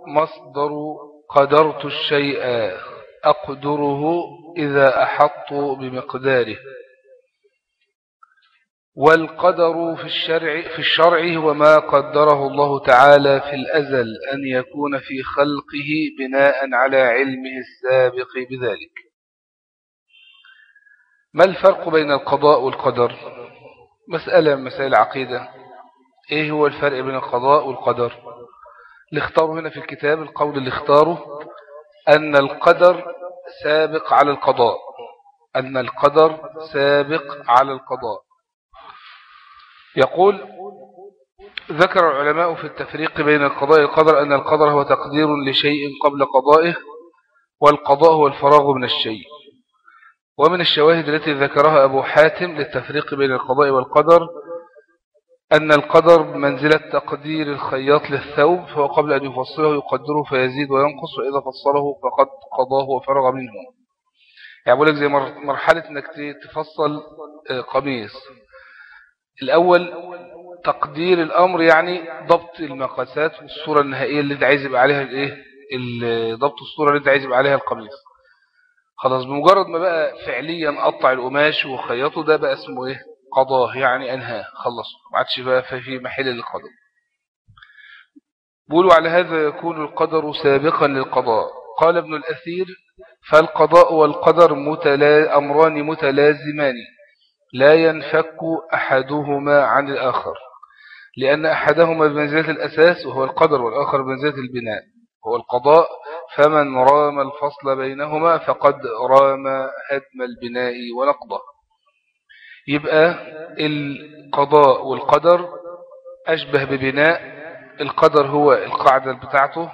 مصدر قدرت الشيء أقدره إذا أحط بمقداره والقدر في الشرع, في الشرع هو ما قدره الله تعالى في الأزل أن يكون في خلقه بناء على علمه السابق بذلك ما الفرق بين القضاء والقدر مسألة مسائل عقيدة ايه هو الفرق بين القضاء والقدر اللي اختاره هنا في الكتاب القول اللي اختاره أن القدر سابق على القضاء أن القدر سابق على القضاء يقول ذكر العلماء في التفريق بين القضاء والقدر أن القدر هو تقدير لشيء قبل قضائه والقضاء هو الفراغ من الشيء ومن الشواهد التي ذكرها أبو حاتم للتفريق بين القضاء والقدر أن القدر منزلة تقدير الخياط للثوب فهو قبل أن يفصله يقدره فيزيد وينقص وإذا فصله فقد قضاه وفرغ منه يعني أقول لك زي مرحلة أنك تفصل آه، قميص الأول تقدير الأمر يعني ضبط المقاسات والصورة النهائية اللي انت عايز يبقى عليها الايه ضبط الصورة اللي انت عايز يبقى عليها القميص خلاص بمجرد ما بقى فعليا قطع القماش وخيطه ده بقى اسمه ايه قضاه يعني انهاه خلص ما عادش بقى في محل للقضاء بيقولوا على هذا يكون القدر سابقا للقضاء قال ابن الأثير فالقضاء والقدر متلا أمران متلازمان لا ينفك أحدهما عن الآخر لأن أحدهما بمنزلة الأساس وهو القدر والآخر بمنزلة البناء هو القضاء فمن رام الفصل بينهما فقد رام هدم البناء ونقضه يبقى القضاء والقدر أشبه ببناء القدر هو القاعدة بتاعته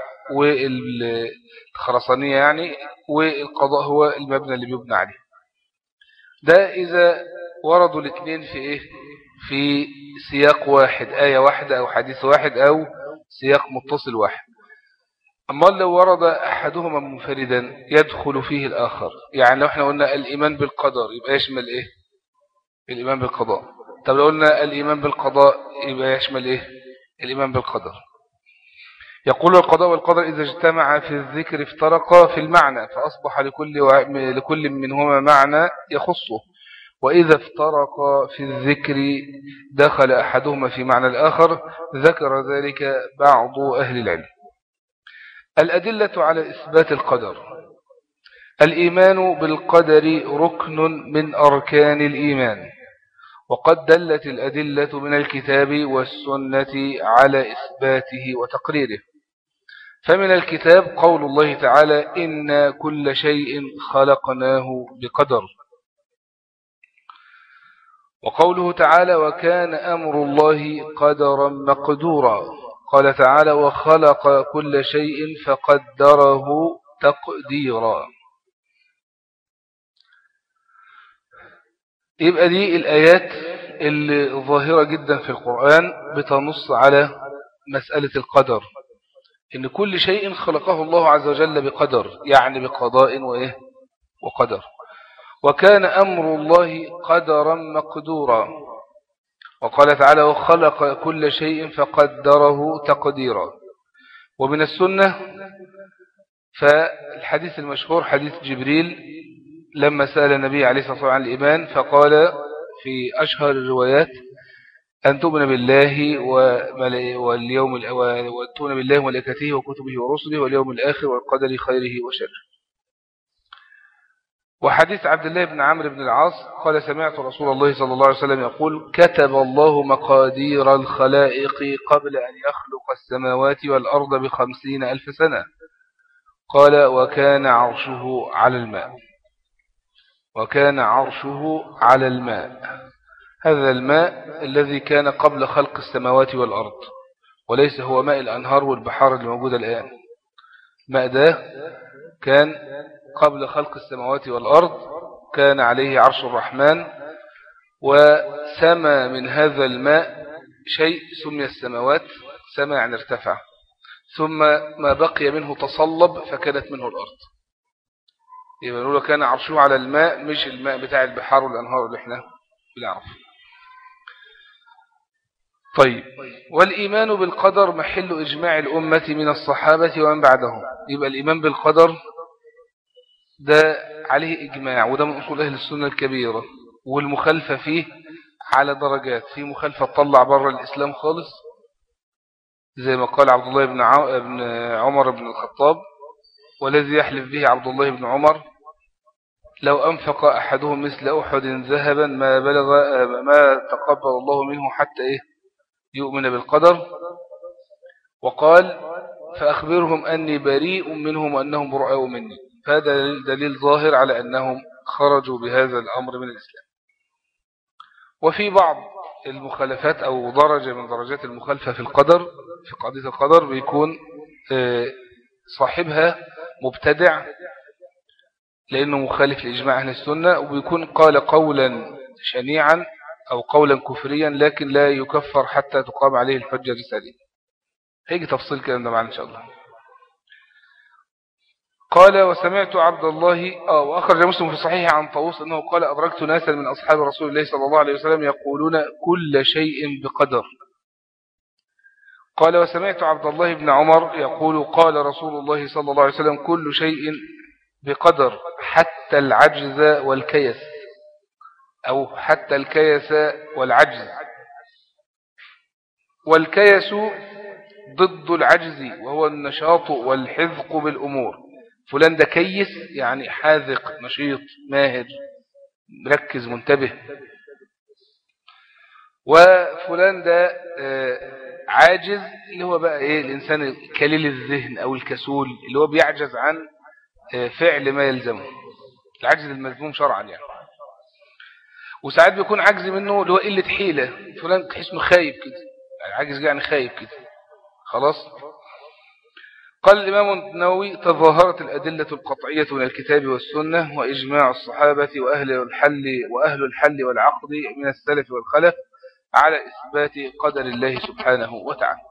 والخرسانية يعني والقضاء هو المبنى اللي بيبنى عليه ده إذا وردوا الاثنين في إيه في سياق واحد آية واحدة أو حديث واحد أو سياق متصل واحد أما لو ورد أحدهما منفردا يدخل فيه الآخر يعني لو احنا قلنا الإيمان بالقدر يبقى يشمل إيه الإيمان بالقضاء طب لو قلنا الإيمان بالقضاء يبقى يشمل إيه الإيمان بالقدر يقول القضاء والقدر إذا اجتمع في الذكر افترقا في المعنى فأصبح لكل, لكل منهما معنى يخصه وإذا افترقا في الذكر دخل أحدهما في معنى الآخر ذكر ذلك بعض أهل العلم الأدلة على إثبات القدر الإيمان بالقدر ركن من أركان الإيمان وقد دلت الأدلة من الكتاب والسنة على إثباته وتقريره فمن الكتاب قول الله تعالى إن كل شيء خلقناه بقدر وقوله تعالى وكان أمر الله قدرا مقدورا قال تعالى وخلق كل شيء فقدره تقديرا يبقى دي الآيات اللي ظاهرة جدا في القرآن بتنص على مسألة القدر إن كل شيء خلقه الله عز وجل بقدر يعني بقضاء وإيه وقدر وكان أمر الله قدرا مقدورا وقال تعالى وخلق كل شيء فقدره تقديرا ومن السنة فالحديث المشهور حديث جبريل لما سأل النبي عليه الصلاة والسلام عن الإيمان فقال في أشهر الروايات أن تؤمن بالله واليوم وتؤمن بالله وملائكته وكتبه ورسله واليوم الآخر والقدر خيره وشره وحديث عبد الله بن عمرو بن العاص قال سمعت رسول الله صلى الله عليه وسلم يقول كتب الله مقادير الخلائق قبل أن يخلق السماوات والأرض بخمسين ألف سنة قال وكان عرشه على الماء وكان عرشه على الماء هذا الماء الذي كان قبل خلق السماوات والأرض وليس هو ماء الأنهار والبحار اللي موجودة الآن ماء ده كان قبل خلق السماوات والأرض كان عليه عرش الرحمن وسمى من هذا الماء شيء سمي السماوات سمى يعني ارتفع ثم ما بقي منه تصلب فكانت منه الأرض يبقى نقول كان عرشه على الماء مش الماء بتاع البحار والأنهار اللي احنا بنعرف طيب والإيمان بالقدر محل إجماع الأمة من الصحابة ومن بعدهم يبقى الإيمان بالقدر ده عليه إجماع وده من أصول أهل السنة الكبيرة والمخالفة فيه على درجات في مخالفة تطلع بره الإسلام خالص زي ما قال عبد الله بن عمر بن الخطاب والذي يحلف به عبد الله بن عمر لو أنفق أحدهم مثل أحد ذهبا ما بلغ ما تقبل الله منه حتى إيه يؤمن بالقدر وقال فأخبرهم أني بريء منهم وأنهم براء مني فهذا دليل ظاهر على أنهم خرجوا بهذا الأمر من الإسلام وفي بعض المخالفات أو درجة من درجات المخالفة في القدر في قضية القدر بيكون آه، صاحبها مبتدع لأنه مخالف لإجماع أهل السنة وبيكون قال قولا شنيعا أو قولا كفريا لكن لا يكفر حتى تقام عليه الحجة الرسالية هيجي تفصيل كلام ده معنا إن شاء الله قال وسمعت عبد الله آه وأخرج مسلم في صحيح عن طاووس أنه قال أدركت ناسا من أصحاب رسول الله صلى الله عليه وسلم يقولون كل شيء بقدر قال وسمعت عبد الله بن عمر يقول قال رسول الله صلى الله عليه وسلم كل شيء بقدر حتى العجز والكيس أو حتى الكيس والعجز والكيس ضد العجز وهو النشاط والحذق بالأمور فلان ده كيس يعني حاذق نشيط ماهر مركز منتبه وفلان ده آه، عاجز اللي هو بقى ايه الانسان الكليل الذهن او الكسول اللي هو بيعجز عن آه، فعل ما يلزمه العجز المذموم شرعا يعني وساعات بيكون عجز منه اللي هو قلة حيلة فلان تحس انه خايب كده يعني عاجز يعني خايب كده خلاص قال الإمام النووي تظاهرت الأدلة القطعية من الكتاب والسنة وإجماع الصحابة وأهل الحل وأهل الحل والعقد من السلف والخلف على إثبات قدر الله سبحانه وتعالى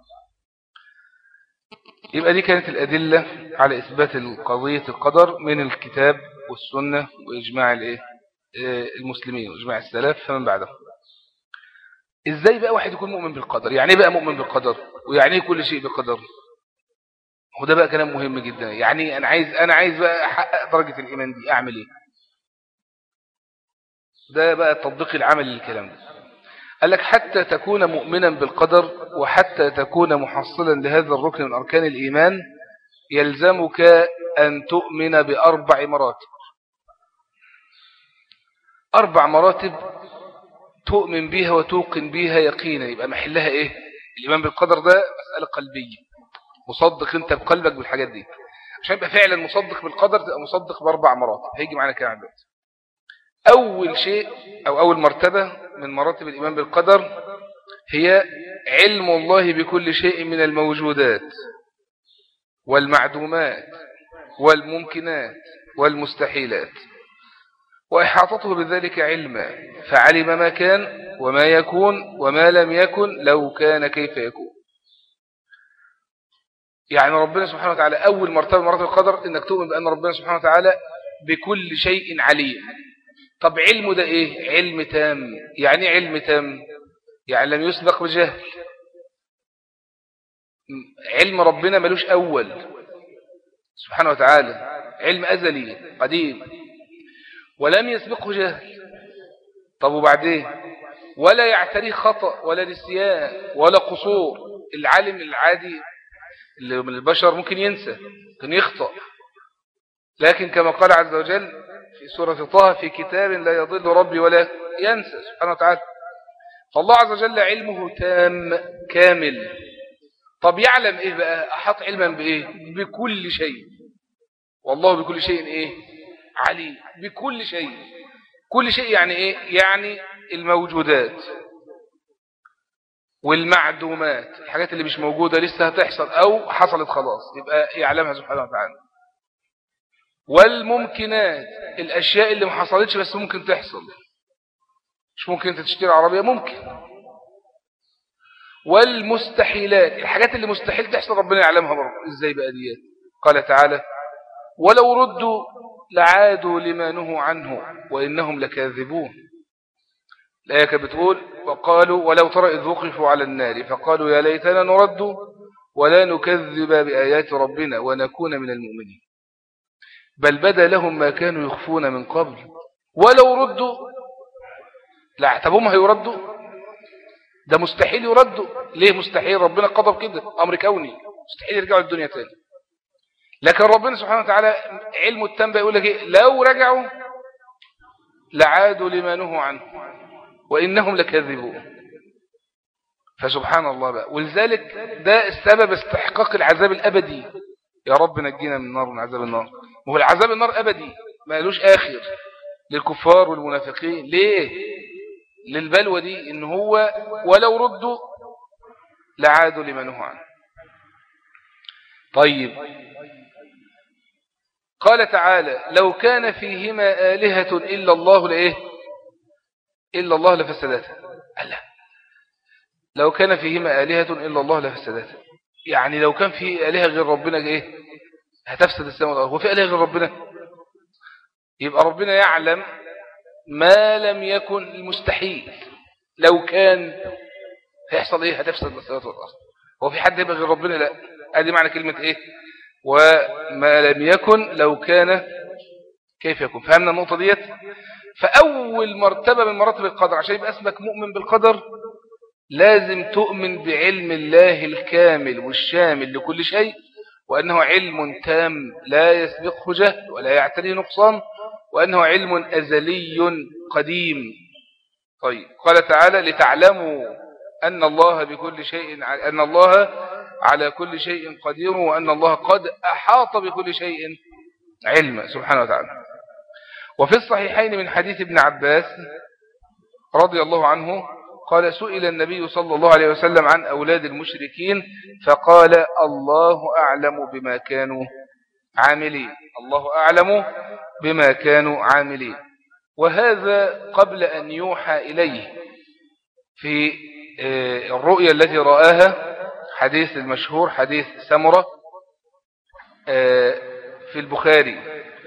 يبقى دي كانت الأدلة على إثبات القضية القدر من الكتاب والسنة وإجماع المسلمين وإجماع السلف فمن بعدهم إزاي بقى واحد يكون مؤمن بالقدر يعني بقى مؤمن بالقدر ويعني ايه كل شيء بقدر وده بقى كلام مهم جدا يعني أنا عايز أنا عايز بقى أحقق درجة الإيمان دي أعمل إيه ده بقى التطبيق العملي للكلام ده قال لك حتى تكون مؤمنا بالقدر وحتى تكون محصلا لهذا الركن من أركان الإيمان يلزمك أن تؤمن بأربع مراتب أربع مراتب تؤمن بها وتوقن بها يقينا يبقى محلها إيه الإيمان بالقدر ده مسألة قلبية مصدق أنت بقلبك بالحاجات دي عشان يبقى فعلا مصدق بالقدر تبقى مصدق بأربع مراتب هيجي معنا كلام دلوقتي أول شيء أو أول مرتبة من مراتب الإيمان بالقدر هي علم الله بكل شيء من الموجودات والمعدومات والممكنات والمستحيلات وإحاطته بذلك علما فعلم ما كان وما يكون وما لم يكن لو كان كيف يكون يعني ربنا سبحانه وتعالى أول مرتبة مرتبة القدر إنك تؤمن بأن ربنا سبحانه وتعالى بكل شيء عليم طب علمه ده ايه علم تام يعني إيه علم تام يعني لم يسبق بجهل علم ربنا ملوش اول سبحانه وتعالى علم ازلي قديم ولم يسبقه جهل طب وبعدين ولا يعتريه خطأ ولا نسيان ولا قصور العالم العادي اللي من البشر ممكن ينسى ممكن يخطأ لكن كما قال عز وجل في سورة طه في كتاب لا يضل ربي ولا ينسى سبحانه وتعالى فالله عز وجل علمه تام كامل طب يعلم ايه بقى احط علما بايه بكل شيء والله بكل شيء ايه علي بكل شيء كل شيء يعني ايه يعني الموجودات والمعدومات الحاجات اللي مش موجودة لسه هتحصل او حصلت خلاص يبقى يعلمها سبحانه وتعالى والممكنات الأشياء اللي ما حصلتش بس ممكن تحصل مش ممكن انت تشتري عربية ممكن والمستحيلات الحاجات اللي مستحيل تحصل ربنا يعلمها برضه ازاي بقى ديات قال تعالى ولو ردوا لعادوا لما نهوا عنه وإنهم لكاذبون الآية كانت بتقول وقالوا ولو ترى إذ وقفوا على النار فقالوا يا ليتنا نرد ولا نكذب بآيات ربنا ونكون من المؤمنين بل بدا لهم ما كانوا يخفون من قبل ولو ردوا لا طب هم هيردوا ده مستحيل يردوا ليه مستحيل ربنا قضى كده أمر كوني مستحيل يرجعوا الدنيا تاني لكن ربنا سبحانه وتعالى علمه التام يقول لك إيه لو رجعوا لعادوا لما نهوا عنه وإنهم لكاذبون فسبحان الله بقى ولذلك ده السبب استحقاق العذاب الأبدي يا رب نجينا من النار من عذاب النار وهو العذاب النار أبدي ما لوش آخر للكفار والمنافقين ليه للبلوى دي إن هو ولو ردوا لعادوا لما نهوا عنه طيب قال تعالى لو كان فيهما آلهة إلا الله لإيه إلا الله لفسدتها ألا لو كان فيهما آلهة إلا الله لفسدتها يعني لو كان في آلهة غير ربنا إيه هتفسد السماء والأرض وفي آلهة غير ربنا يبقى ربنا يعلم ما لم يكن المستحيل لو كان هيحصل إيه هتفسد السماء والأرض هو في حد يبقى غير ربنا لا ادي معنى كلمة إيه وما لم يكن لو كان كيف يكون فهمنا النقطة ديت فأول مرتبة من مراتب القدر عشان يبقى اسمك مؤمن بالقدر لازم تؤمن بعلم الله الكامل والشامل لكل شيء وأنه علم تام لا يسبقه جهل ولا يعتريه نقصان وأنه علم أزلي قديم طيب قال تعالى لتعلموا أن الله بكل شيء أن الله على كل شيء قدير وأن الله قد أحاط بكل شيء علما سبحانه وتعالى وفي الصحيحين من حديث ابن عباس رضي الله عنه قال سئل النبي صلى الله عليه وسلم عن أولاد المشركين فقال الله أعلم بما كانوا عاملين الله أعلم بما كانوا عاملين وهذا قبل أن يوحى إليه في آه، الرؤيا التي رآها حديث المشهور حديث سمرة آه، في البخاري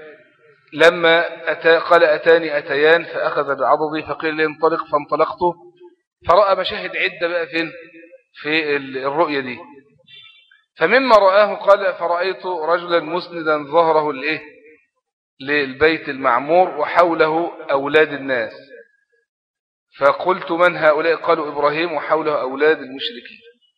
لما أتى قال أتاني أتيان فأخذ بعضضي فقيل لي انطلق فانطلقت فرأى مشاهد عدة بقى فين في الرؤية دي فمما رآه قال فرأيت رجلا مسندا ظهره لإيه للبيت المعمور وحوله أولاد الناس فقلت من هؤلاء قالوا إبراهيم وحوله أولاد المشركين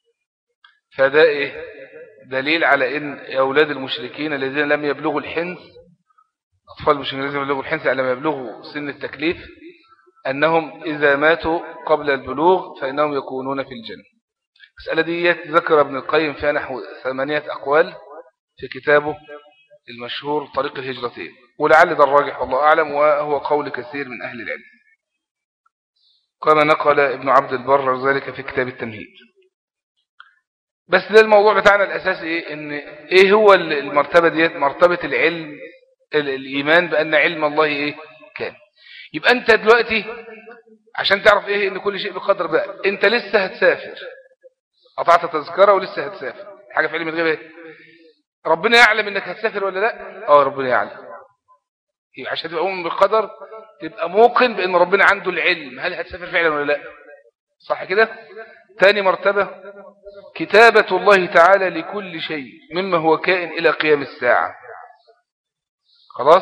فده إيه دليل على إن أولاد المشركين الذين لم يبلغوا الحنث أطفال المشركين الذين يبلغوا الحنث يعني لم يبلغوا سن التكليف أنهم إذا ماتوا قبل البلوغ فإنهم يكونون في الجنة المسألة دي ذكر ابن القيم فيها نحو ثمانية أقوال في كتابه المشهور طريق الهجرتين ولعل ده الراجح والله أعلم وهو قول كثير من أهل العلم كما نقل ابن عبد البر ذلك في كتاب التمهيد بس ده الموضوع بتاعنا الأساسي إيه إن إيه هو المرتبة ديت مرتبة العلم الإيمان بأن علم الله إيه كان يبقى أنت دلوقتي عشان تعرف إيه إن كل شيء بقدر بقى أنت لسه هتسافر قطعت تذكرة ولسه هتسافر حاجة في علم الغيب إيه ربنا يعلم إنك هتسافر ولا لا اه ربنا يعلم يبقى عشان تبقى مؤمن بالقدر تبقى موقن بأن ربنا عنده العلم هل هتسافر فعلا ولا لا صح كده ثاني مرتبة كتابة الله تعالى لكل شيء مما هو كائن إلى قيام الساعة خلاص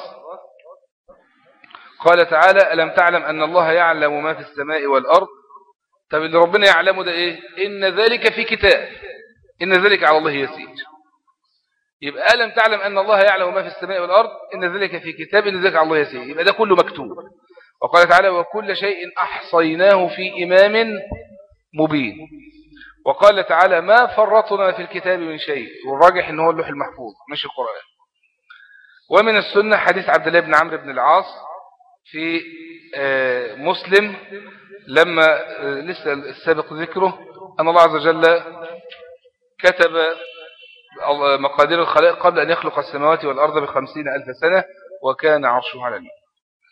قال تعالى ألم تعلم أن الله يعلم ما في السماء والأرض طب اللي ربنا يعلمه ده إيه إن ذلك في كتاب إن ذلك على الله يسير يبقى ألم تعلم أن الله يعلم ما في السماء والأرض إن ذلك في كتاب إن ذلك على الله يسير يبقى ده كله مكتوب وقال تعالى وكل شيء أحصيناه في إمام مبين وقال تعالى ما فرطنا في الكتاب من شيء والراجح إن هو اللوح المحفوظ مش القرآن ومن السنة حديث عبد الله بن عمرو بن العاص في آه، مسلم لما آه، لسه السابق ذكره أن الله عز وجل كتب مقادير الخلائق قبل أن يخلق السماوات والأرض بخمسين ألف سنة وكان عرشه على الماء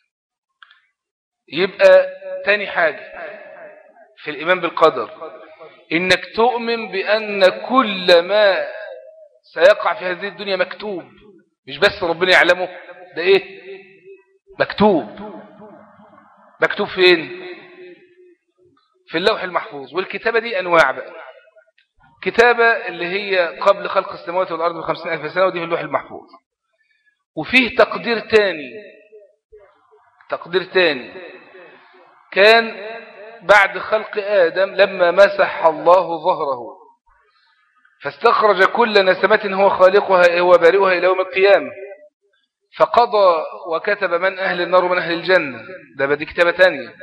يبقى تاني حاجة في الإيمان بالقدر إنك تؤمن بأن كل ما سيقع في هذه الدنيا مكتوب مش بس ربنا يعلمه ده إيه مكتوب مكتوب فين في اللوح المحفوظ والكتابة دي أنواع بقى كتابة اللي هي قبل خلق السماوات والأرض بخمسين ألف سنة ودي في اللوح المحفوظ وفيه تقدير تاني تقدير تاني كان بعد خلق آدم لما مسح الله ظهره فاستخرج كل نسمة هو خالقها هو بارئها إلى يوم القيامة فقضى وكتب من أهل النار ومن أهل الجنة ده بدي كتابة تانية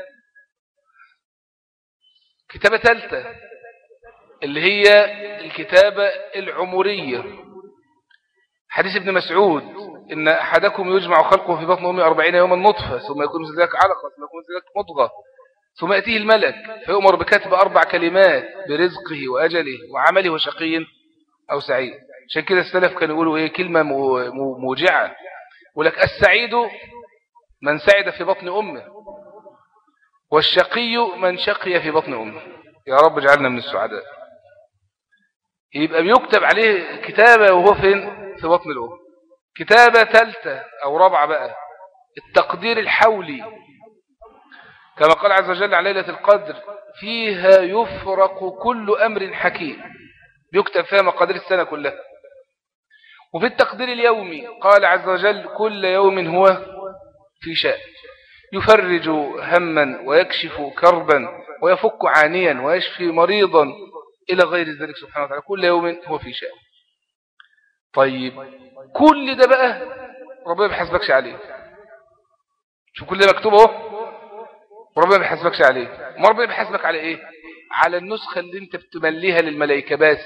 كتابة ثالثة اللي هي الكتابة العمرية حديث ابن مسعود إن أحدكم يجمع خلقه في بطن أمي أربعين يوما نطفة ثم يكون مثل ذلك علقة ثم يكون مثل ذلك مضغة ثم يأتيه الملك فيؤمر بكتب أربع كلمات برزقه وأجله وعمله وشقي أو سعيد عشان كده السلف كانوا يقولوا إيه كلمة موجعة ولك السعيد من سعد في بطن أمه والشقي من شقي في بطن أمه يا رب اجعلنا من السعداء يبقى بيكتب عليه كتابة وهو فين في بطن الأم كتابة ثالثة أو رابعة بقى التقدير الحولي كما قال عز وجل عن ليلة القدر فيها يفرق كل أمر حكيم بيكتب فيها مقادير السنة كلها وفي التقدير اليومي قال عز وجل كل يوم هو في شأن يفرج هما ويكشف كربا ويفك عانيا ويشفي مريضا إلى غير ذلك سبحانه وتعالى كل يوم هو في شأن طيب كل ده بقى ربنا بيحاسبكش عليه شوف كل ده مكتوب اهو وربنا بيحاسبكش عليه ما ربنا بيحاسبك على ايه على النسخة اللي انت بتمليها للملائكة بس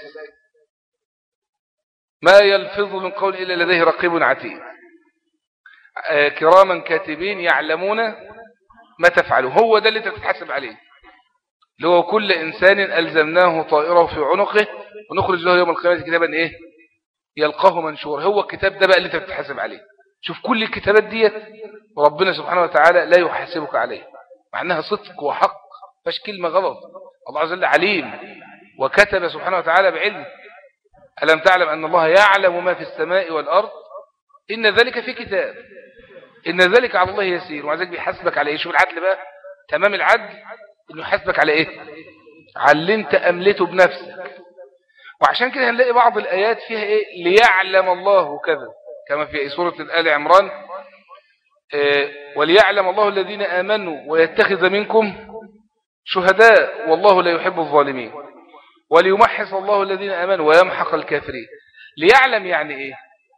ما يلفظ من قول إلا لديه رقيب عتيد آه، كراما كاتبين يعلمون ما تفعلوا هو ده اللي انت بتتحاسب عليه اللي هو كل إنسان ألزمناه طائره في عنقه ونخرج له يوم القيامة كتابا إيه يلقاه منشور هو الكتاب ده بقى اللي انت بتتحاسب عليه شوف كل الكتابات ديت ربنا سبحانه وتعالى لا يحاسبك عليه مع أنها صدق وحق فاش كلمة غلط الله عز وجل عليم وكتب سبحانه وتعالى بعلم ألم تعلم أن الله يعلم ما في السماء والأرض إن ذلك في كتاب إن ذلك على الله يسير وعزيك بيحسبك على إيه شوف العدل بقى تمام العدل إنه يحسبك على إيه على اللي انت أملته بنفسك وعشان كده هنلاقي بعض الآيات فيها إيه ليعلم الله كذا كما في سورة الآل عمران آه، وليعلم الله الذين آمنوا ويتخذ منكم شهداء والله لا يحب الظالمين وليمحص الله الذين آمنوا ويمحق الكافرين ليعلم يعني إيه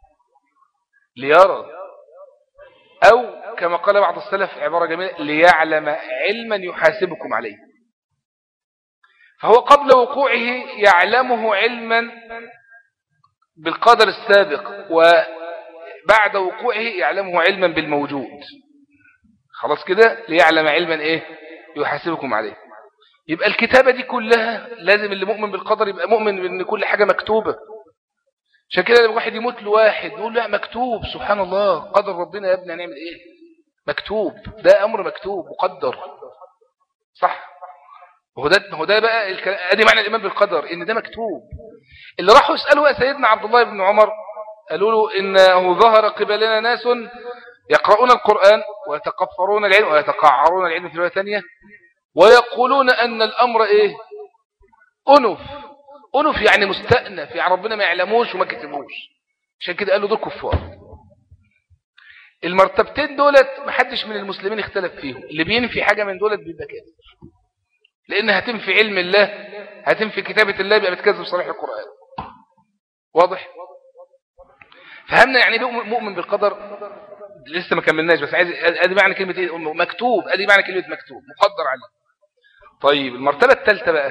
ليرى أو كما قال بعض السلف عبارة جميلة ليعلم علما يحاسبكم عليه فهو قبل وقوعه يعلمه علما بالقدر السابق وبعد وقوعه يعلمه علما بالموجود خلاص كده ليعلم علما ايه يحاسبكم عليه يبقى الكتابة دي كلها لازم اللي مؤمن بالقدر يبقى مؤمن بان كل حاجة مكتوبة عشان كده لما واحد يموت لواحد نقول لا مكتوب سبحان الله قدر ربنا يا ابني هنعمل ايه مكتوب ده امر مكتوب مقدر صح وهو ده هو ده بقى ادي معنى الايمان بالقدر ان ده مكتوب اللي راحوا يسالوا سيدنا عبد الله بن عمر قالوا له انه ظهر قبلنا ناس يقرؤون القرآن ويتقفرون العلم ويتقعرون العلم في رواية ثانية ويقولون أن الأمر إيه أنف أنف يعني مستأنف يعني ربنا ما يعلموش وما كتبوش عشان كده قالوا دول كفار المرتبتين دولت محدش من المسلمين اختلف فيهم اللي بينفي حاجة من دولت بيبقى كافر لأن هتنفي علم الله هتنفي كتابة الله بيبقى بتكذب صريح القرآن واضح فهمنا يعني مؤمن بالقدر لسه ما كملناش بس عايز ادي معنى كلمه ايه مكتوب ادي معنى كلمه مكتوب مقدر عليه طيب المرتبه الثالثه بقى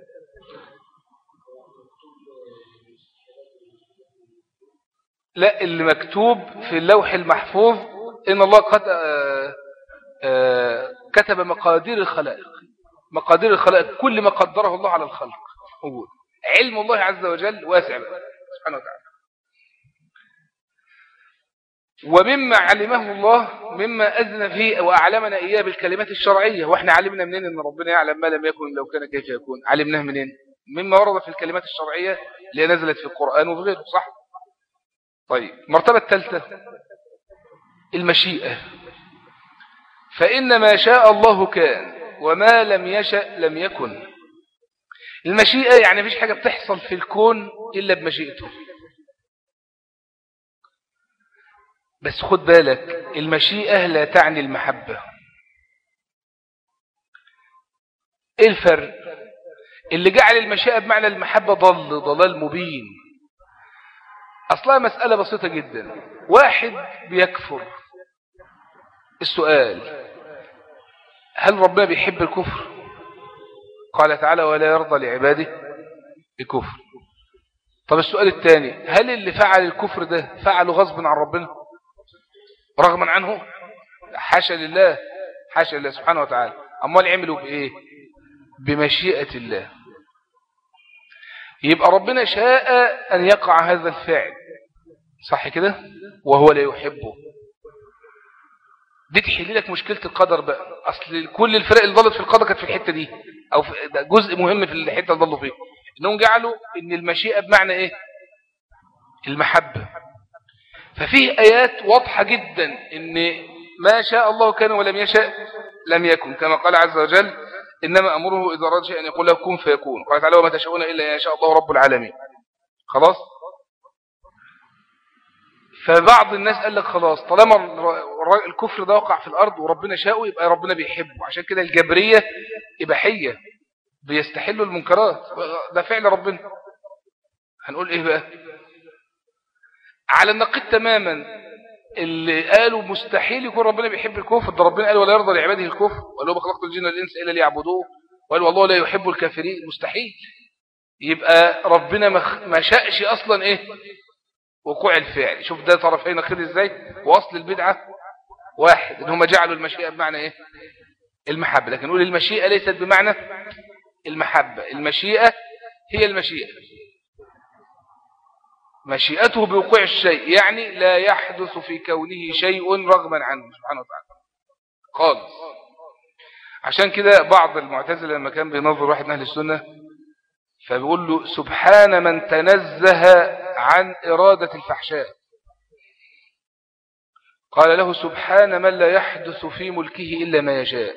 لا اللي مكتوب في اللوح المحفوظ ان الله قد آآ آآ كتب مقادير الخلائق مقادير الخلائق كل ما قدره الله على الخلق موجود علم الله عز وجل واسع سبحانه وتعالى ومما علمه الله مما أذن فيه وأعلمنا إياه بالكلمات الشرعية وإحنا علمنا منين أن ربنا يعلم ما لم يكن لو كان كيف يكون علمناه منين مما ورد في الكلمات الشرعية اللي نزلت في القرآن وفي غيره صح طيب مرتبة الثالثة المشيئة فإن ما شاء الله كان وما لم يشأ لم يكن المشيئة يعني مفيش حاجة بتحصل في الكون إلا بمشيئته بس خد بالك المشيئة لا تعني المحبة ايه الفرق اللي جعل المشيئة بمعنى المحبة ضل ضلال مبين أصلها مسألة بسيطة جدا واحد بيكفر السؤال هل ربنا بيحب الكفر قال تعالى ولا يرضى لعباده الكفر طب السؤال الثاني هل اللي فعل الكفر ده فعله غصب عن ربنا رغما عنه حاشا لله حاشا لله سبحانه وتعالى أمال عملوا بإيه بمشيئة الله يبقى ربنا شاء أن يقع هذا الفعل صح كده وهو لا يحبه دي تحل لك مشكلة القدر بقى أصل كل الفرق اللي ضلت في القدر كانت في الحتة دي أو في جزء مهم في الحتة اللي ضلوا فيه إنهم جعلوا إن المشيئة بمعنى إيه المحبة ففيه آيات واضحة جدا إن ما شاء الله كان ولم يشاء لم يكن كما قال عز وجل إنما أمره إذا رجع أن يقول له كن فيكون قال تعالى وما تشاءون إلا أن يشاء الله رب العالمين خلاص فبعض الناس قال لك خلاص طالما الكفر ده وقع في الأرض وربنا شاءه يبقى ربنا بيحبه عشان كده الجبرية إباحية بيستحلوا المنكرات ده فعل ربنا هنقول إيه بقى على النقيض تماما اللي قالوا مستحيل يكون ربنا بيحب الكفر ده ربنا قال ولا يرضى لعباده الكفر وقال له خلقت الجن والإنس إلا ليعبدوه وقال والله لا يحب الكافرين مستحيل يبقى ربنا ما شاءش أصلا إيه وقوع الفعل شوف ده طرفين نقيض ازاي واصل البدعة واحد ان هم جعلوا المشيئة بمعنى ايه المحبة لكن نقول المشيئة ليست بمعنى المحبة المشيئة هي المشيئة مشيئته بوقوع الشيء يعني لا يحدث في كونه شيء رغما عنه سبحانه وتعالى خالص عشان كده بعض المعتزلة لما كان بينظر واحد من أهل السنة فبيقول له سبحان من تنزه عن إرادة الفحشاء قال له سبحان من لا يحدث في ملكه إلا ما يشاء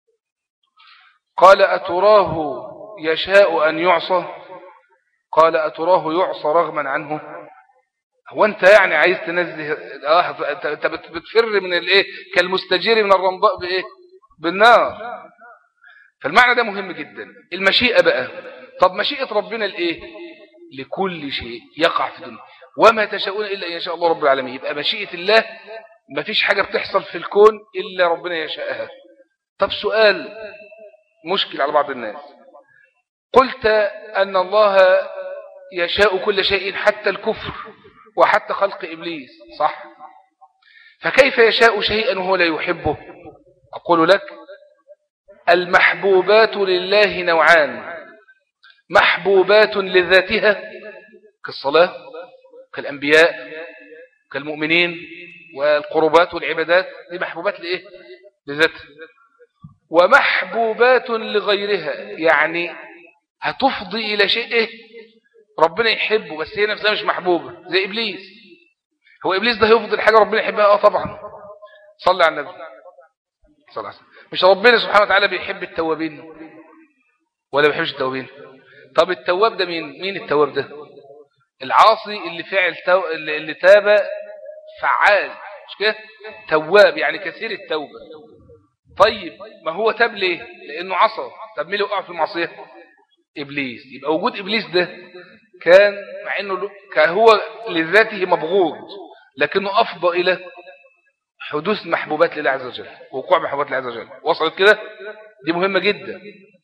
قال أتراه يشاء أن يعصى قال أتراه يعصى رغما عنه هو أنت يعني عايز تنزه آه أنت بتفر من الإيه كالمستجير من الرمضاء بإيه بالنار فالمعنى ده مهم جدا المشيئة بقى طب مشيئة ربنا الإيه لكل شيء يقع في الدنيا وما تشاءون إلا أن يشاء الله رب العالمين يبقى مشيئة الله ما فيش حاجة بتحصل في الكون إلا ربنا يشاءها طب سؤال مشكل على بعض الناس قلت أن الله يشاء كل شيء حتى الكفر وحتى خلق إبليس صح فكيف يشاء شيئا وهو لا يحبه أقول لك المحبوبات لله نوعان محبوبات لذاتها كالصلاة كالأنبياء كالمؤمنين والقربات والعبادات دي محبوبات لإيه لذاتها ومحبوبات لغيرها يعني هتفضي إلى شيء إيه ربنا يحبه بس هي نفسها مش محبوبة زي إبليس هو إبليس ده هيفضل الحاجة ربنا يحبها آه طبعا صلي على النبي صلى الله عليه وسلم مش ربنا سبحانه وتعالى بيحب التوابين ولا بيحبش التوابين طب التواب ده مين مين التواب ده العاصي اللي فعل تو... اللي تاب فعال مش كده تواب يعني كثير التوبة طيب ما هو تاب ليه لانه عصى طب مين اللي وقع في المعصيه ابليس يبقى وجود ابليس ده كان مع انه هو لذاته مبغوض لكنه افضى الى حدوث محبوبات لله عز وجل وقوع محبوبات لله عز وجل وصلت كده دي مهمة جدا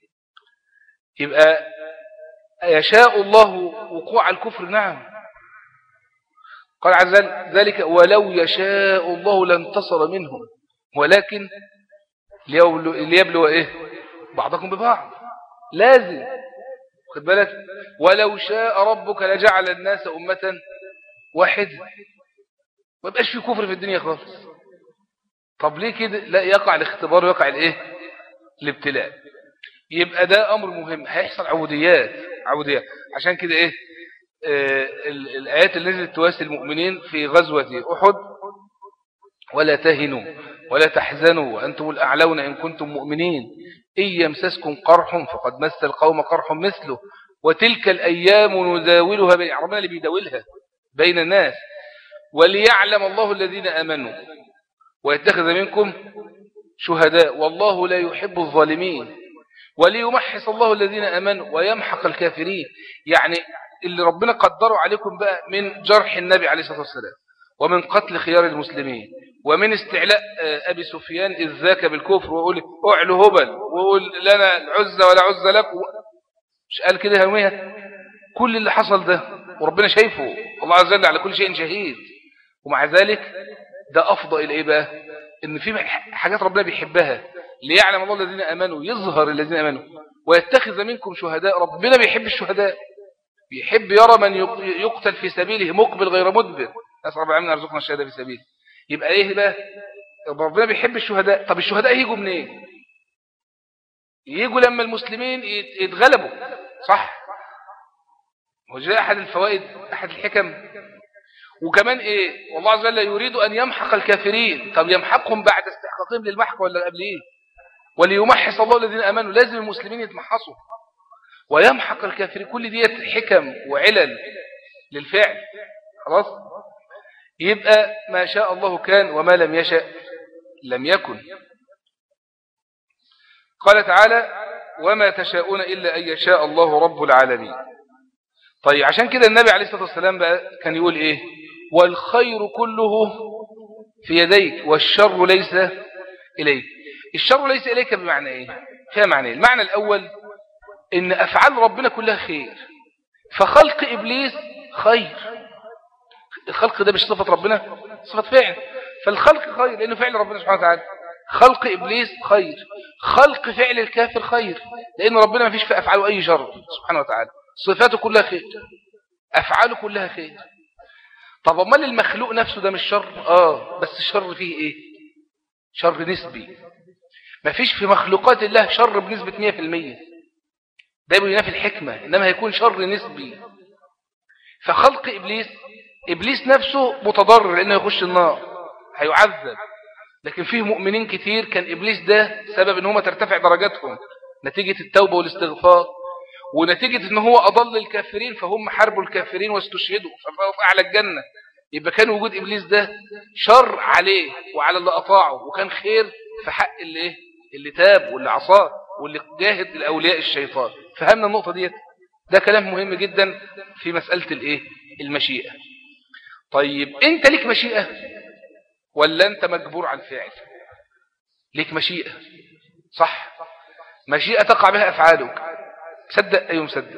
يبقى يشاء الله وقوع الكفر نعم قال عز وجل ذلك ولو يشاء الله لانتصر منهم ولكن ليبلو ايه بعضكم ببعض لازم خد بالك ولو شاء ربك لجعل الناس أمة واحدة ما يبقاش في كفر في الدنيا خالص طب ليه كده لا يقع الاختبار ويقع الايه الابتلاء يبقى ده امر مهم هيحصل عبوديات عبوديات عشان كده ايه آه الايات اللي نزلت تواسي المؤمنين في غزوة احد ولا تهنوا ولا تحزنوا وانتم الاعلون ان كنتم مؤمنين إن يمسسكم قرح فقد مس القوم قرح مثله وتلك الأيام نداولها بين ربنا اللي بيداولها بين الناس وليعلم الله الذين آمنوا ويتخذ منكم شهداء والله لا يحب الظالمين وليمحص الله الذين أمنوا ويمحق الكافرين يعني اللي ربنا قدروا عليكم بقى من جرح النبي عليه الصلاة والسلام ومن قتل خيار المسلمين ومن استعلاء آه، أبي سفيان إذ ذاك بالكفر ويقول أعلو هبل ويقول لنا العزة ولا عزة لك مش قال كده يوميها كل اللي حصل ده وربنا شايفه الله عز وجل على كل شيء شهيد ومع ذلك ده أفضل إلى إيه بقى إن في حاجات ربنا بيحبها ليعلم الله الذين أمنوا يظهر الذين أمنوا ويتخذ منكم شهداء ربنا بيحب الشهداء بيحب يرى من يقتل في سبيله مقبل غير مدبر نسأل رب العالمين أرزقنا الشهادة في سبيله يبقى إيه بقى ربنا بيحب الشهداء طب الشهداء يجوا منين يجوا لما المسلمين يتغلبوا صح وجاء أحد الفوائد أحد الحكم وكمان إيه والله عز وجل يريد أن يمحق الكافرين طب يمحقهم بعد استحقاقهم للمحق ولا قبل إيه وليمحص الله الذين أمنوا لازم المسلمين يتمحصوا ويمحق الكافرين كل ديت حكم وعلل للفعل خلاص يبقى ما شاء الله كان وما لم يشأ لم يكن قال تعالى وما تشاءون إلا أن يشاء الله رب العالمين طيب عشان كده النبي عليه الصلاة والسلام بقى كان يقول إيه والخير كله في يديك والشر ليس إليك الشر ليس إليك بمعنى إيه فيها معنى إيه المعنى الأول إن أفعال ربنا كلها خير فخلق إبليس خير الخلق ده مش صفة ربنا صفة فعل فالخلق خير لأنه فعل ربنا سبحانه وتعالى خلق إبليس خير خلق فعل الكافر خير لأن ربنا ما فيش في أفعاله أي شر سبحانه وتعالى صفاته كلها خير أفعاله كلها خير طب أمال المخلوق نفسه ده مش شر آه بس الشر فيه إيه شر نسبي ما فيش في مخلوقات الله شر بنسبة 100% ده بينافي الحكمة إنما هيكون شر نسبي فخلق إبليس إبليس نفسه متضرر لأنه يخش النار هيعذب لكن فيه مؤمنين كتير كان إبليس ده سبب إن هم ترتفع درجاتهم نتيجة التوبة والاستغفار ونتيجة إن هو أضل الكافرين فهم حاربوا الكافرين واستشهدوا فبقوا في أعلى الجنة يبقى كان وجود إبليس ده شر عليه وعلى اللي أطاعه وكان خير في حق اللي, إيه؟ اللي تاب واللي عصاه واللي جاهد الأولياء الشيطان فهمنا النقطة ديت ده كلام مهم جدا في مسألة الإيه؟ المشيئة طيب أنت ليك مشيئة ولا أنت مجبور على الفعل ليك مشيئة صح مشيئة تقع بها أفعالك صدق أيوم صدق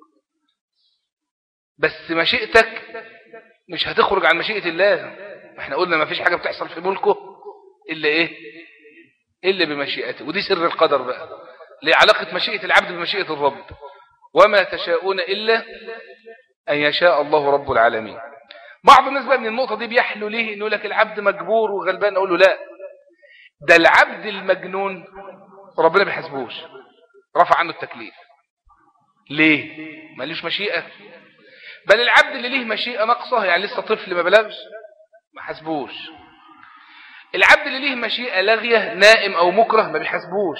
بس مشيئتك مش هتخرج عن مشيئة الله احنا قلنا ما فيش حاجة بتحصل في ملكه إلا إيه إلا بمشيئته ودي سر القدر بقى لعلاقة مشيئة العبد بمشيئة الرب وما تشاءون إلا أن يشاء الله رب العالمين بعض الناس بقى من النقطة دي بيحلو ليه انه لك العبد مجبور وغلبان اقول له لا ده العبد المجنون ربنا بيحاسبوش رفع عنه التكليف ليه مالوش مشيئة بل العبد اللي ليه مشيئة ناقصة يعني لسه طفل ما بلغش ما حاسبوش العبد اللي ليه مشيئة لاغية نائم او مكره ما بيحاسبوش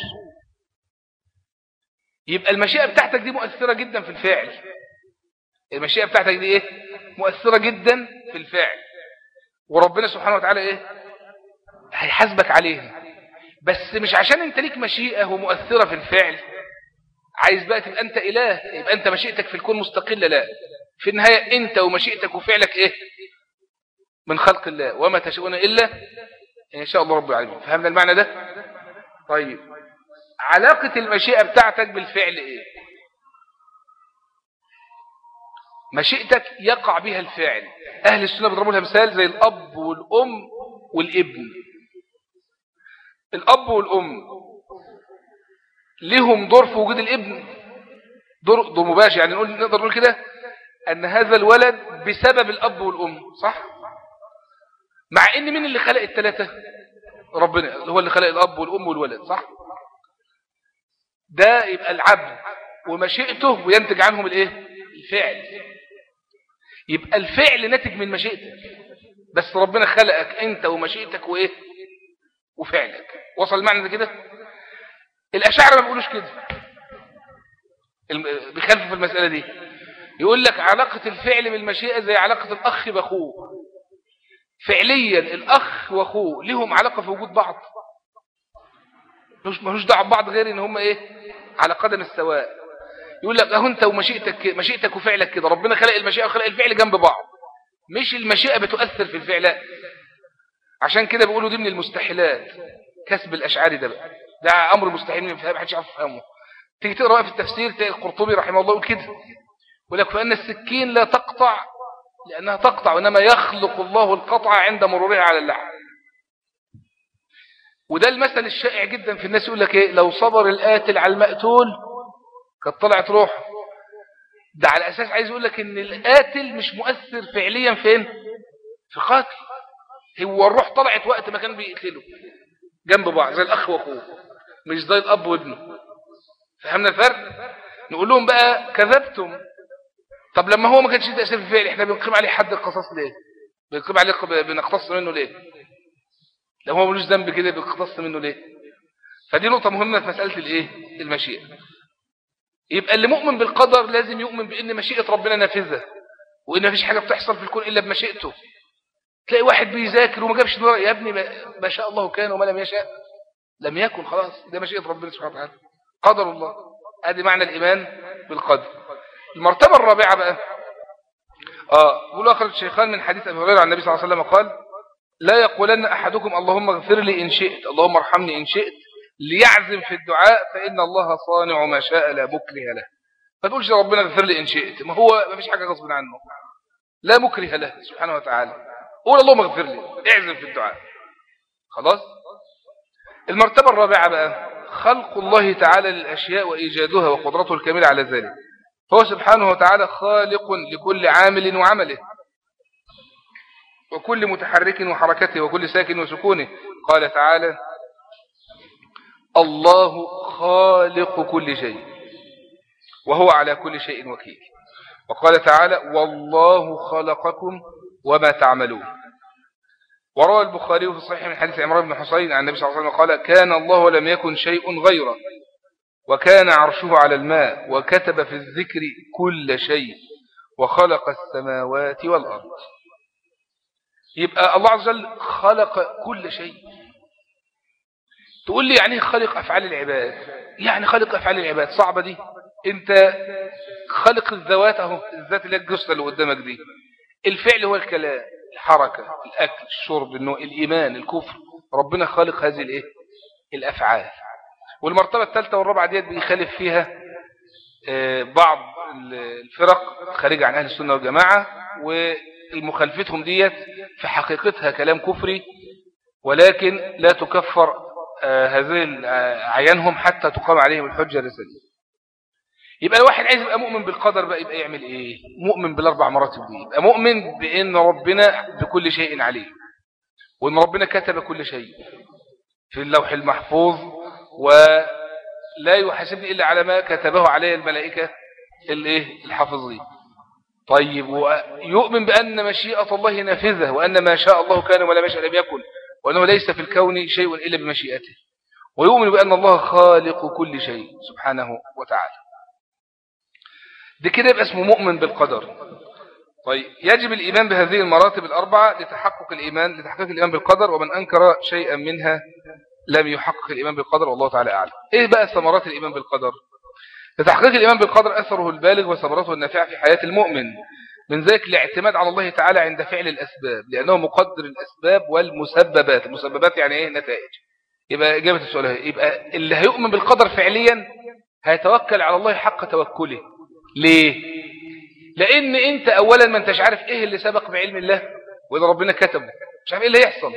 يبقى المشيئة بتاعتك دي مؤثرة جدا في الفعل المشيئة بتاعتك دي ايه مؤثرة جدا في الفعل وربنا سبحانه وتعالى ايه هيحاسبك عليها بس مش عشان انت ليك مشيئة ومؤثرة في الفعل عايز بقى تبقى انت اله يبقى انت مشيئتك في الكون مستقلة لا في النهاية انت ومشيئتك وفعلك ايه من خلق الله وما تشاءون الا ان شاء الله رب العالمين فهمنا المعنى ده طيب علاقة المشيئة بتاعتك بالفعل ايه مشيئتك يقع بها الفعل أهل السنة بيضربوا لها مثال زي الأب والأم والابن الأب والأم لهم دور في وجود الابن دور, دور مباشر يعني نقول نقدر نقول كده أن هذا الولد بسبب الأب والأم صح؟ مع أن مين اللي خلق الثلاثة؟ ربنا هو اللي خلق الأب والأم والولد صح؟ ده يبقى العبد ومشيئته وينتج عنهم الايه الفعل يبقى الفعل ناتج من مشيئتك بس ربنا خلقك انت ومشيئتك وايه وفعلك وصل المعنى ده كده الأشاعرة ما بيقولوش كده بيخالفوا في المسألة دي يقول لك علاقة الفعل بالمشيئة زي علاقة الأخ بأخوه فعليا الأخ وأخوه لهم علاقة في وجود بعض مش ملوش دعوه ببعض غير ان هم ايه على قدم السواء يقول لك اهو انت ومشيئتك مشيئتك وفعلك كده ربنا خلق المشيئه وخلق الفعل جنب بعض مش المشيئه بتؤثر في الفعل عشان كده بيقولوا دي من المستحيلات كسب الاشعاري ده بقى ده امر مستحيل ما حدش يعرف يفهمه تيجي تقرا في التفسير تلاقي القرطبي رحمه الله يقول كده يقول لك فان السكين لا تقطع لانها تقطع وانما يخلق الله القطع عند مرورها على اللحم وده المثل الشائع جدا في الناس يقول لك ايه لو صبر القاتل على المقتول كانت طلعت روح ده على اساس عايز يقول لك ان القاتل مش مؤثر فعليا فين في قاتل هو الروح طلعت وقت ما كان بيقتله جنب بعض زي الاخ واخوه مش زي الاب وابنه فهمنا الفرق نقول لهم بقى كذبتم طب لما هو ما كانش تاثير في الفعل احنا بنقيم عليه حد القصاص ليه بنقيم عليه بنقتص منه ليه لو هو ملوش ذنب كده بيقتص منه ليه فدي نقطة مهمة في مسألة الايه المشيئة يبقى اللي مؤمن بالقدر لازم يؤمن بان مشيئة ربنا نافذة وان مفيش حاجة بتحصل في الكون الا بمشيئته تلاقي واحد بيذاكر وما جابش نور يا ابني ما شاء الله كان وما لم يشاء لم يكن خلاص ده مشيئة ربنا سبحانه وتعالى قدر الله ادي معنى الايمان بالقدر المرتبة الرابعة بقى اه يقول اخر الشيخان من حديث ابي هريره عن النبي صلى الله عليه وسلم قال لا يقولن أحدكم اللهم اغفر لي إن شئت اللهم ارحمني إن شئت ليعزم في الدعاء فإن الله صانع ما شاء لا مكره له ما تقولش ربنا اغفر لي إن شئت ما هو ما فيش حاجة غصب عنه لا مكره له سبحانه وتعالى قول اللهم اغفر لي اعزم في الدعاء خلاص المرتبة الرابعة بقى خلق الله تعالى للأشياء وإيجادها وقدرته الكاملة على ذلك فهو سبحانه وتعالى خالق لكل عامل وعمله وكل متحرك وحركته وكل ساكن وسكونه قال تعالى الله خالق كل شيء وهو على كل شيء وكيل وقال تعالى والله خلقكم وما تعملون وروى البخاري في الصحيح من حديث عمران بن حسين عن النبي صلى الله عليه وسلم قال كان الله ولم يكن شيء غيره وكان عرشه على الماء وكتب في الذكر كل شيء وخلق السماوات والأرض يبقى الله عز وجل خلق كل شيء تقول لي يعني خلق أفعال العباد يعني خلق أفعال العباد صعبة دي انت خلق الذوات اهو الذات اللي الجثة اللي قدامك دي الفعل هو الكلام الحركة الأكل الشرب النوع الإيمان الكفر ربنا خالق هذه الايه الأفعال والمرتبة الثالثة والرابعة ديت بيخالف فيها آه، بعض الفرق خارجة عن أهل السنة والجماعة و مخالفتهم ديت في حقيقتها كلام كفري ولكن لا تكفر آه، هذه آه، عيانهم حتى تقام عليهم الحجة الرسالية يبقى الواحد عايز يبقى مؤمن بالقدر بقى يبقى يعمل ايه مؤمن بالاربع مراتب دي يبقى مؤمن بان ربنا بكل شيء عليه وان ربنا كتب كل شيء في اللوح المحفوظ ولا يحاسبني الا على ما كتبه عليه الملائكه الايه الحافظين طيب ويؤمن بأن مشيئة الله نافذة وأن ما شاء الله كان ولا ما شاء لم يكن وأنه ليس في الكون شيء إلا بمشيئته ويؤمن بأن الله خالق كل شيء سبحانه وتعالى ده كده يبقى اسمه مؤمن بالقدر طيب يجب الإيمان بهذه المراتب الأربعة لتحقق الإيمان لتحقيق الإيمان بالقدر ومن أنكر شيئا منها لم يحقق الإيمان بالقدر والله تعالى أعلم إيه بقى ثمرات الإيمان بالقدر لتحقيق الإيمان بالقدر أثره البالغ وثمرته النافعة في حياة المؤمن من ذلك الاعتماد على الله تعالى عند فعل الأسباب لأنه مقدر الأسباب والمسببات المسببات يعني إيه نتائج يبقى إجابة السؤال يبقى اللي هيؤمن بالقدر فعليا هيتوكل على الله حق توكله ليه لأن أنت أولا ما أنتش عارف إيه اللي سبق بعلم الله وإذا ربنا كتبه مش عارف إيه اللي يحصل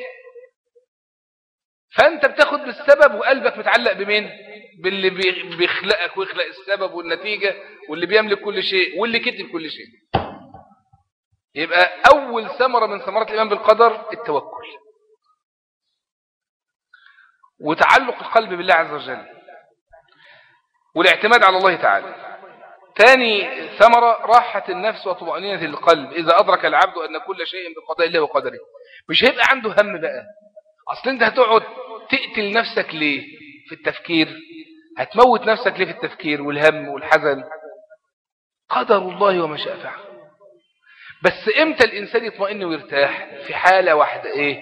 فأنت بتاخد بالسبب وقلبك متعلق بمين باللي بيخلقك ويخلق السبب والنتيجة واللي بيملك كل شيء واللي كتب كل شيء يبقى أول ثمرة من ثمرات الإيمان بالقدر التوكل وتعلق القلب بالله عز وجل والاعتماد على الله تعالى ثاني ثمرة راحة النفس وطمأنينة القلب إذا أدرك العبد أن كل شيء بقضاء الله وقدره مش هيبقى عنده هم بقى أصل أنت هتقعد تقتل نفسك ليه في التفكير هتموت نفسك ليه في التفكير والهم والحزن قدر الله وما شاء فعل بس امتى الانسان يطمئن ويرتاح في حالة واحدة ايه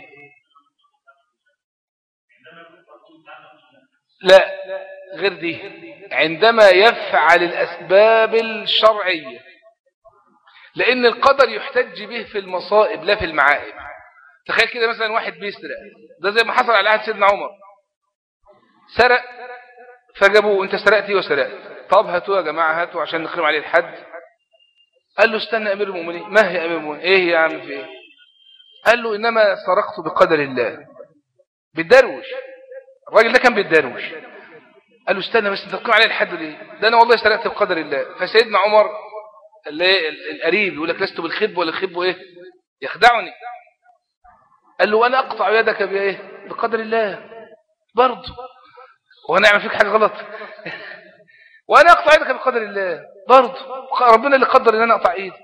لا غير دي عندما يفعل الاسباب الشرعية لان القدر يحتج به في المصائب لا في المعائب تخيل كده مثلا واحد بيسرق ده زي ما حصل على عهد سيدنا عمر سرق فجابوه انت سرقتي وسرقت طب هاتوا يا جماعة هاتوا عشان نقيم عليه الحد قال له استنى امير المؤمنين ما هي امير المؤمنين ايه يا عم في ايه قال له انما سرقت بقدر الله بالدروش الراجل ده كان بالدروش قال له استنى بس انت تقيم عليه الحد ليه ده انا والله سرقت بقدر الله فسيدنا عمر اللي القريب يقول لك لست بالخب ولا الخب ايه يخدعني قال له وانا اقطع يدك بايه بقدر الله برضه وانا اعمل فيك حاجه غلط وانا اقطع يدك بقدر الله برضه ربنا اللي قدر ان انا اقطع ايدك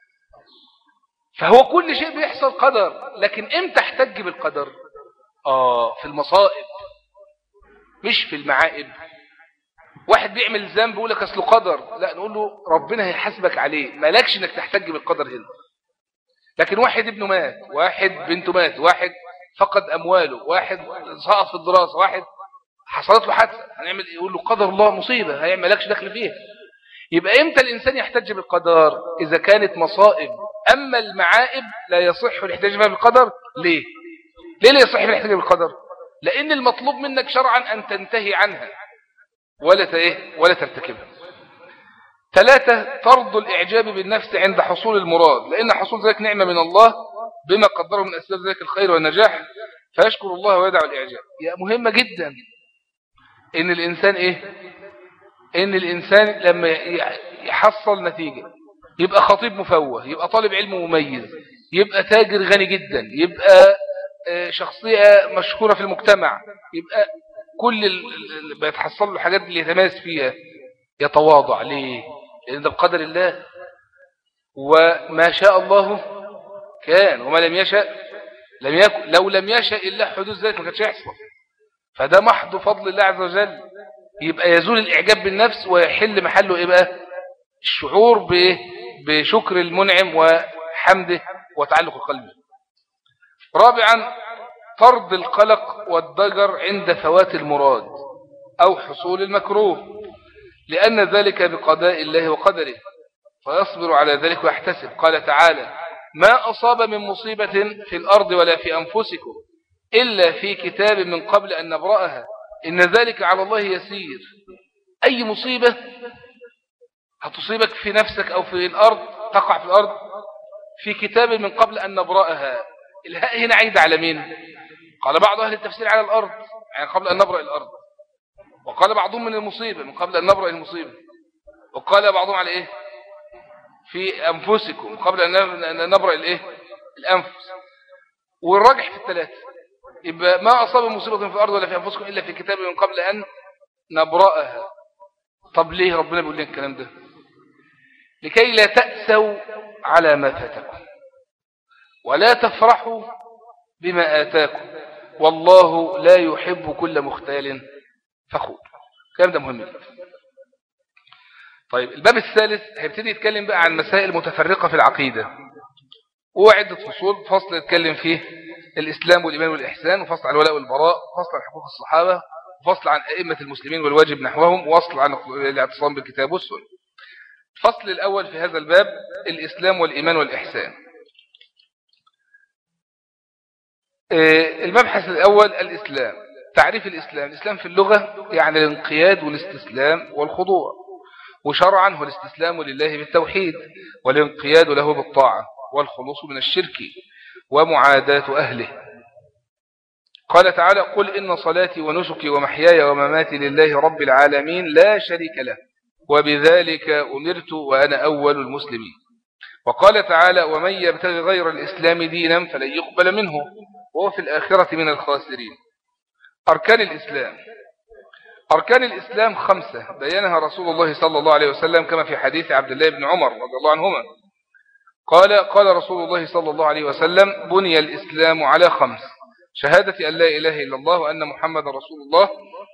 فهو كل شيء بيحصل قدر لكن امتى احتج بالقدر اه في المصائب مش في المعائب واحد بيعمل ذنب يقول لك اصله قدر لا نقول له ربنا هيحاسبك عليه مالكش انك تحتج بالقدر هنا لكن واحد ابنه مات واحد بنته مات واحد فقد امواله واحد سقط في الدراسه واحد حصلت له حادثه هنعمل إيه؟ يقول له قدر الله مصيبه هيعمل مالكش دخل فيها يبقى امتى الانسان يحتج بالقدر اذا كانت مصائب اما المعائب لا يصح الاحتجاج بها بالقدر ليه ليه لا يصح الاحتجاج بالقدر لان المطلوب منك شرعا ان تنتهي عنها ولا ايه ولا ترتكبها ثلاثة طرد الإعجاب بالنفس عند حصول المراد لأن حصول ذلك نعمة من الله بما قدره من أسباب ذلك الخير والنجاح فيشكر الله ويدعو الإعجاب يا مهمة جدا إن الإنسان إيه إن الإنسان لما يحصل نتيجة يبقى خطيب مفوه يبقى طالب علم مميز يبقى تاجر غني جدا يبقى شخصية مشهورة في المجتمع يبقى كل اللي بيتحصل له الحاجات اللي يتميز فيها يتواضع ليه لأن ده بقدر الله وما شاء الله كان وما لم يشاء لم يكن لو لم يشاء إلا حدوث ذلك ما كانش يحصل فده محض فضل الله عز وجل يبقى يزول الإعجاب بالنفس ويحل محله إيه بقى الشعور بشكر المنعم وحمده وتعلق القلب رابعا طرد القلق والضجر عند فوات المراد أو حصول المكروه لأن ذلك بقضاء الله وقدره فيصبر على ذلك ويحتسب قال تعالى ما أصاب من مصيبة في الأرض ولا في أنفسكم إلا في كتاب من قبل أن نبرأها إن ذلك على الله يسير أي مصيبة هتصيبك في نفسك أو في الأرض تقع في الأرض في كتاب من قبل أن نبرأها الهاء هنا عيد على مين قال بعض أهل التفسير على الأرض يعني قبل أن نبرأ الأرض وقال بعضهم من المصيبة من قبل أن نبرأ المصيبة وقال بعضهم على إيه في أنفسكم قبل أن نبرأ الإيه الأنفس والراجح في الثلاثة يبقى ما أصاب مصيبة في الأرض ولا في أنفسكم إلا في كتاب من قبل أن نبرأها طب ليه ربنا بيقول لنا الكلام ده لكي لا تأسوا على ما فاتكم ولا تفرحوا بما آتاكم والله لا يحب كل مختال فخور الكلام ده مهم جدا طيب الباب الثالث هيبتدي يتكلم بقى عن مسائل متفرقة في العقيدة وعدة فصول فصل يتكلم فيه الإسلام والإيمان والإحسان وفصل عن الولاء والبراء وفصل عن حقوق الصحابة وفصل عن أئمة المسلمين والواجب نحوهم وفصل عن الاعتصام بالكتاب والسنة الفصل الأول في هذا الباب الإسلام والإيمان والإحسان المبحث الأول الإسلام تعريف الإسلام الإسلام في اللغة يعني الانقياد والاستسلام والخضوع وشرعا هو الاستسلام لله بالتوحيد والانقياد له بالطاعة والخلوص من الشرك ومعاداة أهله قال تعالى قل إن صلاتي ونسكي ومحياي ومماتي لله رب العالمين لا شريك له وبذلك أمرت وأنا أول المسلمين وقال تعالى ومن يبتغي غير الإسلام دينا فلن يقبل منه وهو في الآخرة من الخاسرين أركان الإسلام أركان الإسلام خمسة بيانها رسول الله صلى الله عليه وسلم كما في حديث عبد الله بن عمر رضي الله عنهما قال قال رسول الله صلى الله عليه وسلم بني الإسلام على خمس شهادة أن لا إله إلا الله وأن محمد رسول الله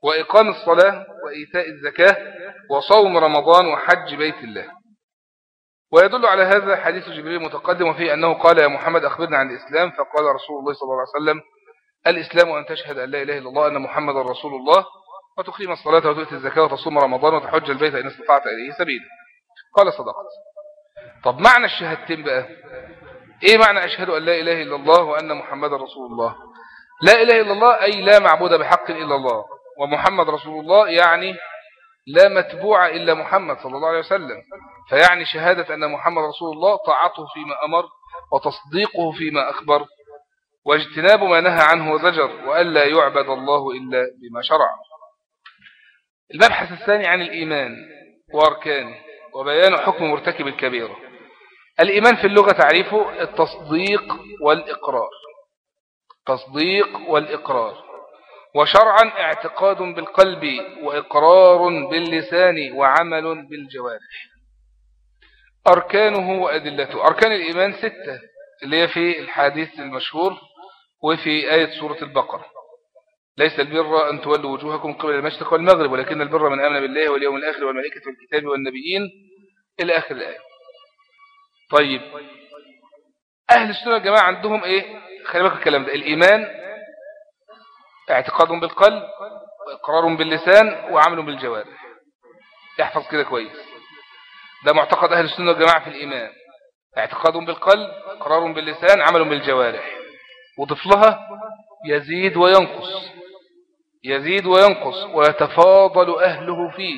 وإقام الصلاة وإيتاء الزكاة وصوم رمضان وحج بيت الله ويدل على هذا حديث جبريل متقدم فيه أنه قال يا محمد أخبرنا عن الإسلام فقال رسول الله صلى الله عليه وسلم الإسلام أن تشهد أن لا إله إلا الله أن محمد رسول الله وتقيم الصلاة وتؤتي الزكاة وتصوم رمضان وتحج البيت إن استطعت إليه سبيلا قال صدقت طب معنى الشهادتين بقى إيه معنى أشهد أن لا إله إلا الله وأن محمد رسول الله لا إله إلا الله أي لا معبود بحق إلا الله ومحمد رسول الله يعني لا متبوع إلا محمد صلى الله عليه وسلم فيعني شهادة أن محمد رسول الله طاعته فيما أمر وتصديقه فيما أخبر واجتناب ما نهى عنه وزجر وألا يعبد الله إلا بما شرع المبحث الثاني عن الإيمان وأركانه وبيان حكم مرتكب الكبيرة الإيمان في اللغة تعريفه التصديق والإقرار تصديق والإقرار وشرعا اعتقاد بالقلب وإقرار باللسان وعمل بالجوارح أركانه وأدلته أركان الإيمان ستة اللي هي في الحديث المشهور وفي آية سورة البقرة ليس البر أن تولوا وجوهكم قبل المشرق والمغرب ولكن البر من آمن بالله واليوم الآخر والملائكة والكتاب والنبيين إلى آخر الآية طيب أهل السنة الجماعة عندهم إيه خلي بالك الكلام ده الإيمان اعتقاد بالقلب وإقرار باللسان وعمل بالجوارح يحفظ كده كويس ده معتقد أهل السنة والجماعة في الإيمان اعتقاد بالقلب إقرار باللسان عمل بالجوارح وطفلها يزيد وينقص يزيد وينقص ويتفاضل أهله فيه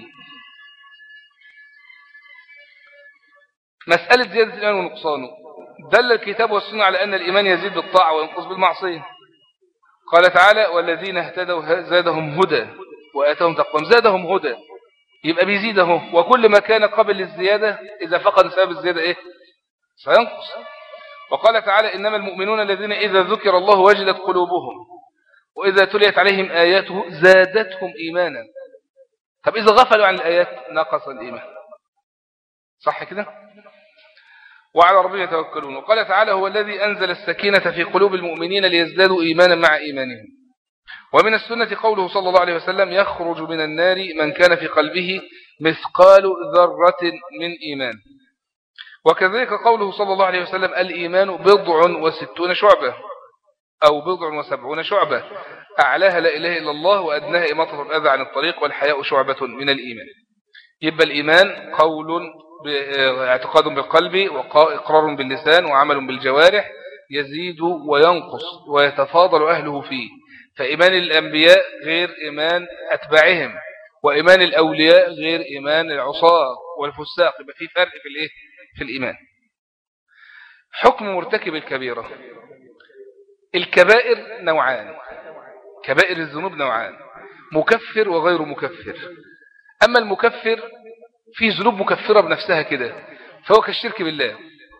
مسألة زيادة الإيمان ونقصانه دل الكتاب والسنة على أن الإيمان يزيد بالطاعة وينقص بالمعصية قال تعالى والذين اهتدوا زادهم هدى وآتهم تقوم زادهم هدى يبقى بيزيده وكل ما كان قبل الزيادة إذا فقد سبب الزيادة إيه سينقص وقال تعالى إنما المؤمنون الذين إذا ذكر الله وجلت قلوبهم وإذا تليت عليهم آياته زادتهم إيمانا طب إذا غفلوا عن الآيات نقص الإيمان صح كده وعلى ربهم يتوكلون وقال تعالى هو الذي أنزل السكينة في قلوب المؤمنين ليزدادوا إيمانا مع إيمانهم ومن السنة قوله صلى الله عليه وسلم يخرج من النار من كان في قلبه مثقال ذرة من إيمان وكذلك قوله صلى الله عليه وسلم الإيمان بضع وستون شعبة أو بضع وسبعون شعبة أعلاها لا إله إلا الله وأدناها إماطة الأذى عن الطريق والحياء شعبة من الإيمان يبقى الإيمان قول اعتقاد بالقلب وإقرار باللسان وعمل بالجوارح يزيد وينقص ويتفاضل أهله فيه فإيمان الأنبياء غير إيمان أتباعهم وإيمان الأولياء غير إيمان العصاة والفساق يبقى في فرق في الإيه في الإيمان حكم مرتكب الكبيرة الكبائر نوعان كبائر الذنوب نوعان مكفر وغير مكفر أما المكفر في ذنوب مكفرة بنفسها كده فهو كالشرك بالله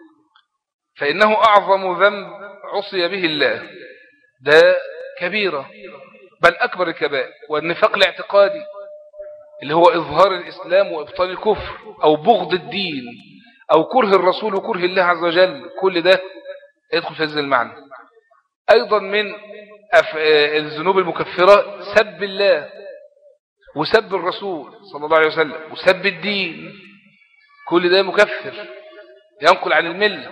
فإنه أعظم ذنب عصي به الله ده كبيرة بل أكبر الكبائر والنفاق الاعتقادي اللي هو إظهار الإسلام وإبطال الكفر أو بغض الدين أو كره الرسول وكره الله عز وجل كل ده يدخل في هذا المعنى أيضا من الذنوب المكفرة سب الله وسب الرسول صلى الله عليه وسلم وسب الدين كل ده مكفر ينقل عن الملة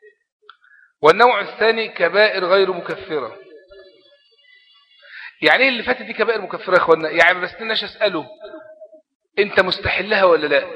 والنوع الثاني كبائر غير مكفرة يعني ايه اللي فاتت دي كبائر مكفرة يا اخوانا يعني بس ناش اسأله انت مستحلها ولا لا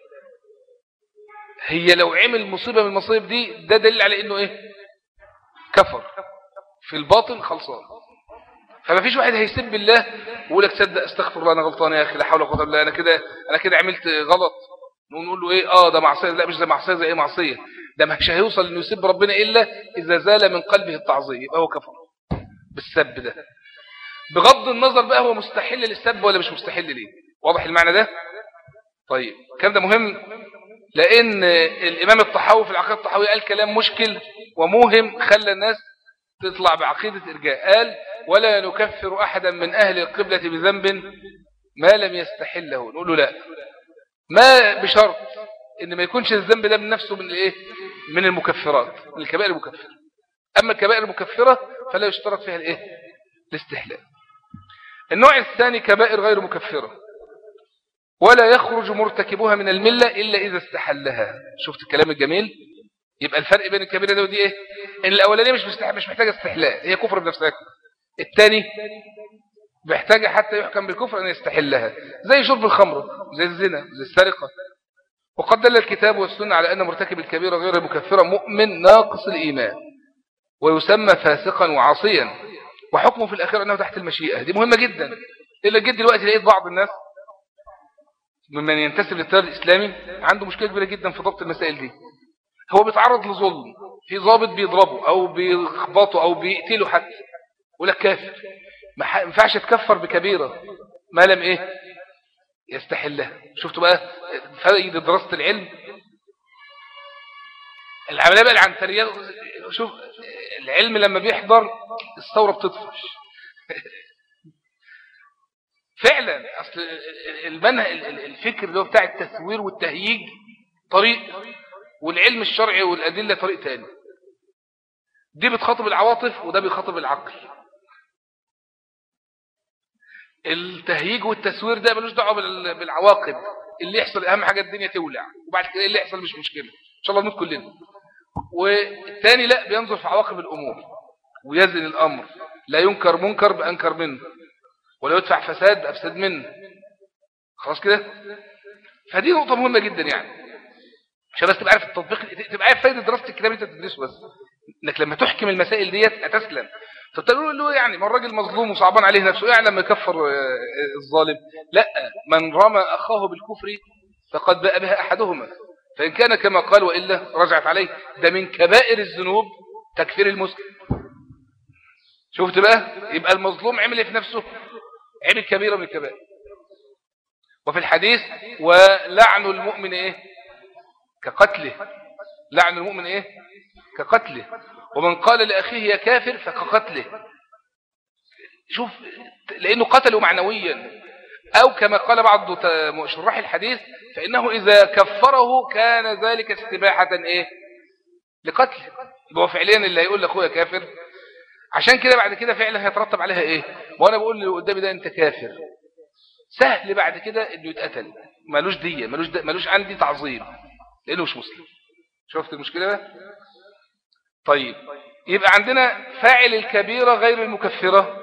هي لو عمل مصيبة من المصيب دي ده دليل على انه ايه كفر في الباطن خلصان فما فيش واحد هيسب الله ويقول لك تصدق استغفر الله انا غلطان يا اخي لا حول ولا قوه الا بالله انا كده انا كده عملت غلط نقول له ايه اه ده معصيه لا مش ده معصيه زي ايه معصيه ده مش هيوصل انه يسب ربنا الا اذا زال من قلبه التعظيم يبقى هو كفر بالسب ده بغض النظر بقى هو مستحيل للسب ولا مش مستحيل ليه واضح المعنى ده طيب الكلام ده مهم لان الامام الطحاوي في العقيده الطحاويه قال كلام مشكل وموهم خلى الناس تطلع بعقيده ارجاء قال ولا نكفر أحدا من أهل القبلة بذنب ما لم يستحله نقول له لا ما بشرط ان ما يكونش الذنب ده من نفسه من الايه من المكفرات من الكبائر المكفرة اما الكبائر المكفرة فلا يشترط فيها الايه الاستحلال النوع الثاني كبائر غير مكفرة ولا يخرج مرتكبها من الملة إلا إذا استحلها شفت الكلام الجميل يبقى الفرق بين الكبيرة دي ودي إيه إن الأولانية مش, مش محتاجة استحلال هي كفر بنفسها الثاني محتاجة حتى يحكم بالكفر أن يستحلها زي شرب الخمر زي الزنا زي السرقة وقد دل الكتاب والسنة على أن مرتكب الكبيرة غير المكفرة مؤمن ناقص الإيمان ويسمى فاسقا وعاصيا وحكمه في الأخير أنه تحت المشيئة دي مهمة جدا إلا جد دلوقتي لقيت بعض الناس ممن ينتسب للتيار الإسلامي عنده مشكلة كبيرة جدا في ضبط المسائل دي هو بيتعرض لظلم في ضابط بيضربه أو بيخبطه أو بيقتله حتى ولا كافر ما ينفعش تكفر بكبيرة ما لم إيه يستحلها شفتوا بقى فائدة دراسة العلم العملية بقى العنتريات شوف العلم لما بيحضر الثورة بتطفش فعلا اصل المنهج الفكر اللي هو بتاع التسوير والتهييج طريق والعلم الشرعي والأدلة طريق تاني دي بتخاطب العواطف وده بيخاطب العقل التهييج والتسوير ده ملوش دعوه بالعواقب اللي يحصل اهم حاجه الدنيا تولع وبعد كده اللي يحصل مش مشكله ان شاء الله نموت كلنا والثاني لا بينظر في عواقب الامور ويزن الامر لا ينكر منكر بانكر منه ولا يدفع فساد بافسد منه خلاص كده فدي نقطه مهمه جدا يعني عشان بس تبقى عارف التطبيق تبقى عارف فايده دراسه الكتاب اللي انت بتدرسه بس انك لما تحكم المسائل ديت هتسلم فتقولوا له يعني ما الراجل مظلوم وصعبان عليه نفسه يعلم يكفر آه، الظالم لا من رمى أخاه بالكفر فقد باء بها أحدهما فإن كان كما قال وإلا رجعت عليه ده من كبائر الذنوب تكفير المسلم شفت بقى يبقى المظلوم عمل إيه في نفسه عمل كبيرة من الكبائر وفي الحديث ولعن المؤمن ايه كقتله لعن المؤمن ايه كقتله ومن قال لأخيه يا كافر فكقتله شوف لأنه قتله معنويا أو كما قال بعض شراح الحديث فإنه إذا كفره كان ذلك استباحة إيه لقتله يبقى فعليا اللي هيقول لأخويا كافر عشان كده بعد كده فعلا هيترتب عليها إيه وأنا بقول اللي قدامي ده أنت كافر سهل بعد كده إنه يتقتل ملوش دية ملوش, ملوش عندي تعظيم لأنه مش مسلم شفت المشكلة بقى طيب يبقى عندنا فاعل الكبيرة غير المكفرة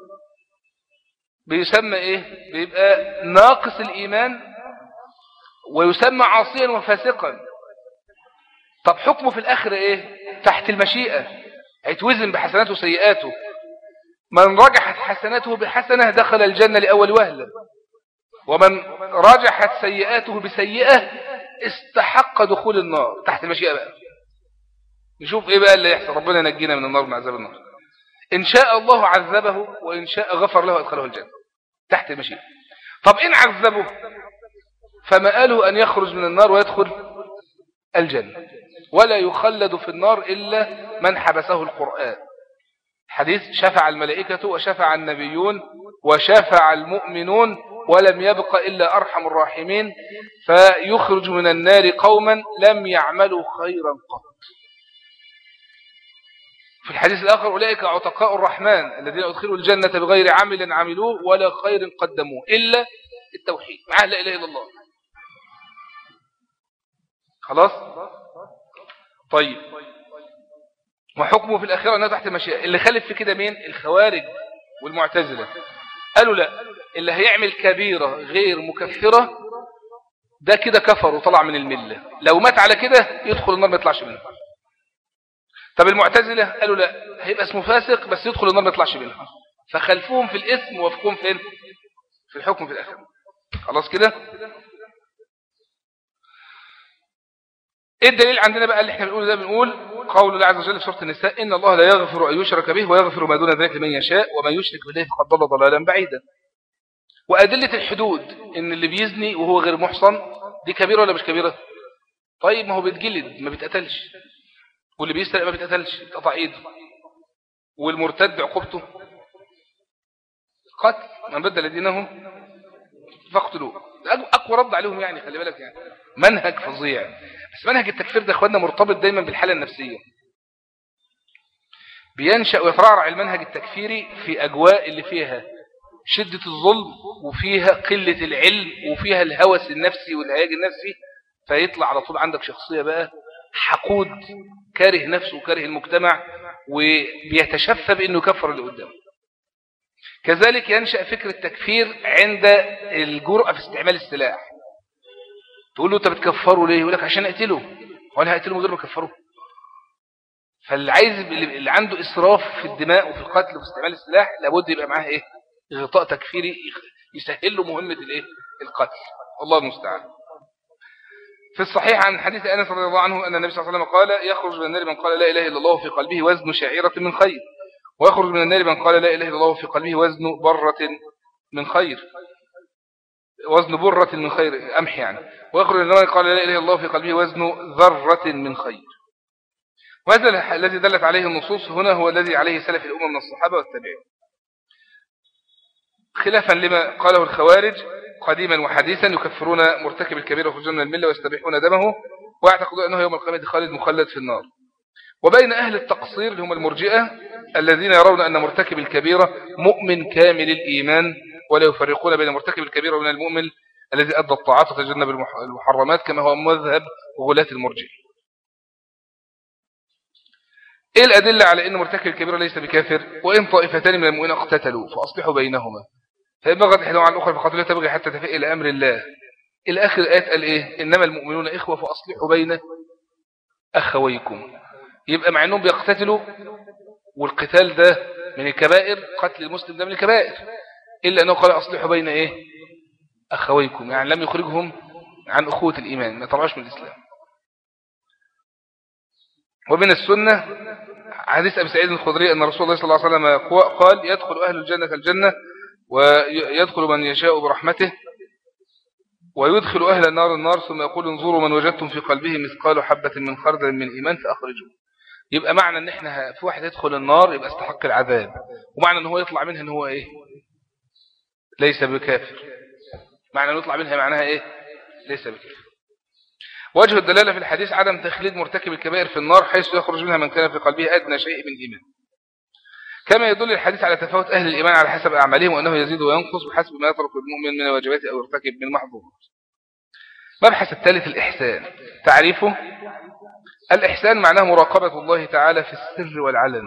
بيسمى ايه بيبقى ناقص الايمان ويسمى عاصيا وفاسقا طب حكمه في الاخر ايه تحت المشيئة هيتوزن بحسناته وسيئاته من رجحت حسناته بحسنة دخل الجنة لأول وهلة ومن رجحت سيئاته بسيئة استحق دخول النار تحت المشيئة بقى نشوف ايه بقى اللي يحصل ربنا ينجينا من النار من عذاب النار ان شاء الله عذبه وان شاء غفر له وادخله الجنة تحت المشيئة طب ان عذبه فمآله ان يخرج من النار ويدخل الجنة ولا يخلد في النار إلا من حبسه القرآن حديث شفع الملائكة وشفع النبيون وشفع المؤمنون ولم يبق إلا أرحم الراحمين فيخرج من النار قوما لم يعملوا خيرا قط في الحديث الآخر أولئك عتقاء الرحمن الذين أدخلوا الجنة بغير عمل عملوه ولا خير قدموه إلا التوحيد معاه لا إله إلا الله خلاص طيب وحكمه في الأخيرة أنه تحت المشيئة اللي خلف في كده مين الخوارج والمعتزلة قالوا لا اللي هيعمل كبيرة غير مكفرة ده كده كفر وطلع من الملة لو مات على كده يدخل النار ما يطلعش منها طب المعتزلة قالوا لا هيبقى اسمه فاسق بس يدخل النار ما يطلعش منها فخلفوهم في الاسم ووافقوهم فين في الحكم في الآخر خلاص كده ايه الدليل عندنا بقى اللي احنا بنقوله ده بنقول قول الله عز وجل في سورة النساء إن الله لا يغفر أن يشرك به ويغفر ما دون ذلك لمن يشاء ومن يشرك بالله فقد ضل ضلالا بعيدا وأدلة الحدود إن اللي بيزني وهو غير محصن دي كبيرة ولا مش كبيرة طيب ما هو بيتجلد ما بيتقتلش واللي بيسرق ما بيتقتلش يتقطع ايده والمرتد عقوبته قتل من بدل دينه فاقتلوه اقوى رد عليهم يعني خلي بالك يعني منهج فظيع بس منهج التكفير ده اخواننا مرتبط دايما بالحاله النفسيه بينشا ويترعرع المنهج التكفيري في اجواء اللي فيها شدة الظلم وفيها قلة العلم وفيها الهوس النفسي والهياج النفسي فيطلع على طول عندك شخصية بقى حقود كاره نفسه وكاره المجتمع وبيتشفى بأنه يكفر اللي قدامه كذلك ينشأ فكر التكفير عند الجرأة في استعمال السلاح تقول له انت بتكفره ليه يقول لك عشان اقتله ولا هقتله من غير ما اكفره فاللي عايز اللي عنده اسراف في الدماء وفي القتل وفي استعمال السلاح لابد يبقى معاه ايه غطاء تكفيري يسهل له مهمة الايه القتل الله المستعان في الصحيح عن حديث أنس رضي الله عنه أن النبي صلى الله عليه وسلم قال يخرج من النار من قال لا إله إلا الله في قلبه وزن شعيرة من خير ويخرج من النار من قال لا إله إلا الله في قلبه وزن برة من خير وزن برة من خير أمح يعني ويخرج من النار قال لا إله إلا الله في قلبه وزن ذرة من خير وهذا الذي دلت عليه النصوص هنا هو الذي عليه سلف الأمة من الصحابة والتابعين خلافا لما قاله الخوارج قديما وحديثا يكفرون مرتكب الكبير ويخرجون من الملة ويستبيحون دمه ويعتقدون أنه يوم القيامة خالد مخلد في النار وبين أهل التقصير اللي هم المرجئة الذين يرون أن مرتكب الكبيرة مؤمن كامل الإيمان ولا يفرقون بين مرتكب الكبيرة وبين المؤمن الذي أدى الطاعات وتجنب المحرمات كما هو مذهب غلاة المرجئ إيه الأدلة على أن مرتكب الكبيرة ليس بكافر وإن طائفتان من المؤمنين اقتتلوا فأصلحوا بينهما فإن بغت إحدى على الأخرى فقاتلوا تبغي حتى تفئ إلى أمر الله الآخر الآية قال إيه إنما المؤمنون إخوة فأصلحوا بين أخويكم يبقى مع أنهم بيقتتلوا والقتال ده من الكبائر قتل المسلم ده من الكبائر إلا أنه قال أصلحوا بين إيه أخويكم يعني لم يخرجهم عن أخوة الإيمان ما طلعوش من الإسلام ومن السنة حديث أبي سعيد الخضري أن رسول الله صلى الله عليه وسلم قال يدخل أهل الجنة الجنة ويدخل من يشاء برحمته ويدخل أهل النار النار ثم يقول انظروا من وجدتم في قلبه مثقال حبة من خردل من إيمان فأخرجوا يبقى معنى ان احنا في واحد يدخل النار يبقى استحق العذاب ومعنى ان هو يطلع منها ان هو ايه ليس بكافر معنى ان يطلع منها معناها ايه ليس بكافر وجه الدلالة في الحديث عدم تخليد مرتكب الكبائر في النار حيث يخرج منها من كان في قلبه أدنى شيء من إيمان كما يدل الحديث على تفاوت أهل الإيمان على حسب أعمالهم وأنه يزيد وينقص بحسب ما يترك المؤمن من الواجبات أو يرتكب من المحظورات مبحث الثالث الإحسان تعريفه الإحسان معناه مراقبة الله تعالى في السر والعلن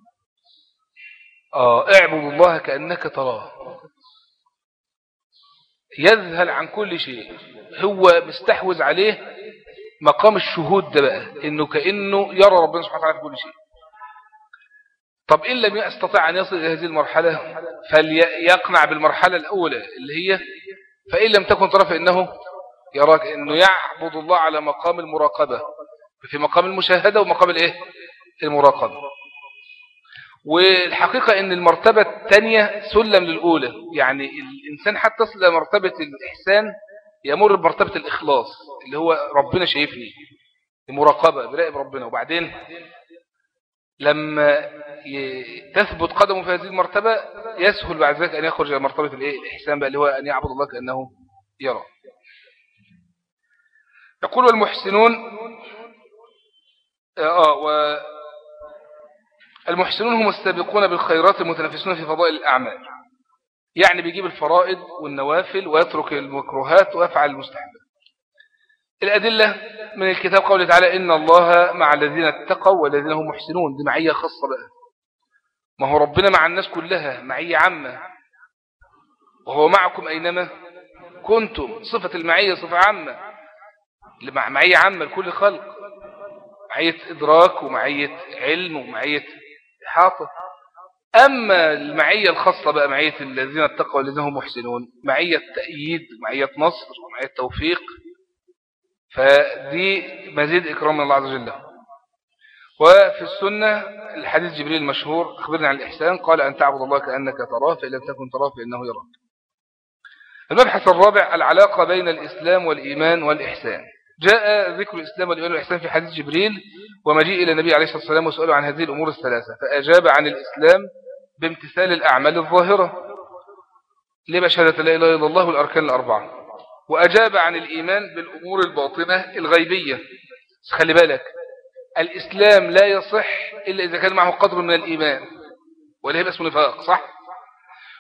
آه اعبد الله كأنك تراه يذهل عن كل شيء هو مستحوذ عليه مقام الشهود ده بقى انه كأنه يرى ربنا سبحانه وتعالى في كل شيء طب إن لم يستطع أن يصل إلى هذه المرحلة فليقنع بالمرحلة الأولى اللي هي فإن لم تكن طرف إنه يراك إنه يعبد الله على مقام المراقبة في مقام المشاهدة ومقام الإيه المراقبة والحقيقة إن المرتبة الثانية سلم للأولى يعني الإنسان حتى تصل إلى مرتبة الإحسان يمر بمرتبة الإخلاص اللي هو ربنا شايفني المراقبة براقب ربنا وبعدين لما تثبت قدمه في هذه المرتبة يسهل بعد ذلك أن يخرج إلى مرتبة الإحسان بقى اللي هو أن يعبد الله كأنه يرى يقول والمحسنون آه و المحسنون هم السابقون بالخيرات المتنافسون في فضائل الأعمال يعني بيجيب الفرائض والنوافل ويترك المكروهات ويفعل المستحبات الأدلة من الكتاب قوله تعالى إن الله مع الذين اتقوا والذين هم محسنون دي معية خاصة بقى ما هو ربنا مع الناس كلها معية عامة وهو معكم أينما كنتم صفة المعية صفة عامة معية عامة لكل خلق معية إدراك ومعية علم ومعية إحاطة أما المعية الخاصة بقى معية الذين اتقوا والذين هم محسنون معية تأييد معية نصر ومعية توفيق فدي مزيد إكرام من الله عز وجل وفي السنة الحديث جبريل المشهور أخبرنا عن الإحسان قال أن تعبد الله كأنك تراه فإن لم تكن تراه فإنه يراك المبحث الرابع العلاقة بين الإسلام والإيمان والإحسان جاء ذكر الإسلام والإيمان والإحسان في حديث جبريل ومجيء إلى النبي عليه الصلاة والسلام وسؤاله عن هذه الأمور الثلاثة فأجاب عن الإسلام بامتثال الأعمال الظاهرة لما شهادة لا إله إلا الله والأركان الأربعة وأجاب عن الإيمان بالأمور الباطنة الغيبية خلي بالك الإسلام لا يصح إلا إذا كان معه قدر من الإيمان ولا يبقى اسمه نفاق صح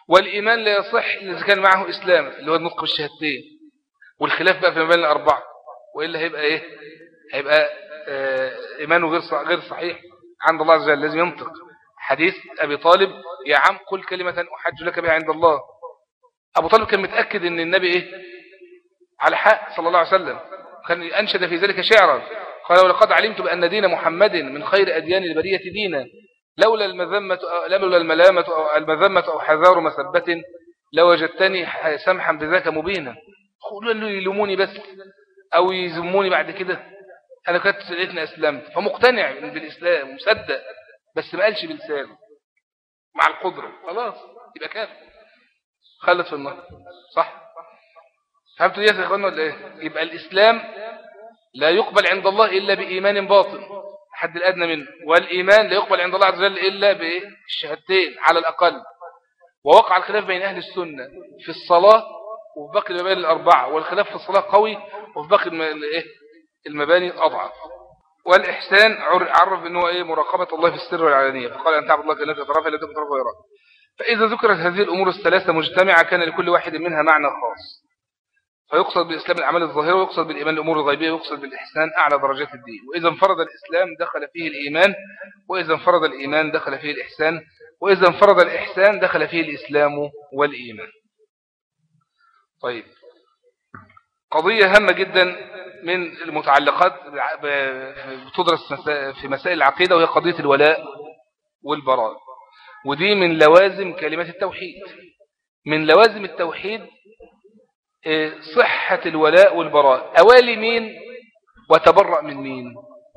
والإيمان لا يصح إذا كان معه إسلام اللي هو النطق بالشهادتين والخلاف بقى في مبين الأربعة وإلا هيبقى إيه هيبقى آه إيمانه غير غير صحيح عند الله عز وجل لازم ينطق حديث أبي طالب يا عم قل كلمة أحج لك بها عند الله أبو طالب كان متأكد أن النبي إيه على حق صلى الله عليه وسلم كان أنشد في ذلك شعرا قال ولقد علمت بأن دين محمد من خير أديان البرية دينا لولا المذمة لولا الملامة أو المذمة أو حذار مسبة لوجدتني سمحا بذاك مبينا قولوا له يلوموني بس أو يزموني بعد كده أنا كنت سألتني أسلمت فمقتنع بالإسلام مصدق بس ما قالش بلسانه مع القدرة خلاص يبقى كافر خلت في النار صح فهمتوا يا اخوانا ولا ايه يبقى الإسلام لا يقبل عند الله إلا بإيمان باطن حد الأدنى منه والإيمان لا يقبل عند الله عز وجل إلا بالشهادتين على الأقل ووقع الخلاف بين أهل السنة في الصلاة وفي باقي المباني الأربعة والخلاف في الصلاة قوي وفي باقي إيه؟ المباني أضعف والإحسان عرف أنه إيه مراقبة الله في السر والعلانية فقال أن تعبد الله كأنك تراه فلا تكن تراه ويراك فإذا ذكرت هذه الأمور الثلاثة مجتمعة كان لكل واحد منها معنى خاص فيقصد بالإسلام الأعمال الظاهرة ويقصد بالإيمان الأمور الغيبية ويقصد بالإحسان أعلى درجات الدين وإذا انفرد الإسلام دخل فيه الإيمان وإذا انفرد الإيمان دخل فيه الإحسان وإذا انفرد الإحسان دخل فيه الإسلام والإيمان طيب قضية هامة جدا من المتعلقات بتدرس في مسائل العقيدة وهي قضية الولاء والبراء ودي من لوازم كلمة التوحيد من لوازم التوحيد إيه، صحة الولاء والبراء أوالي مين وتبرأ من مين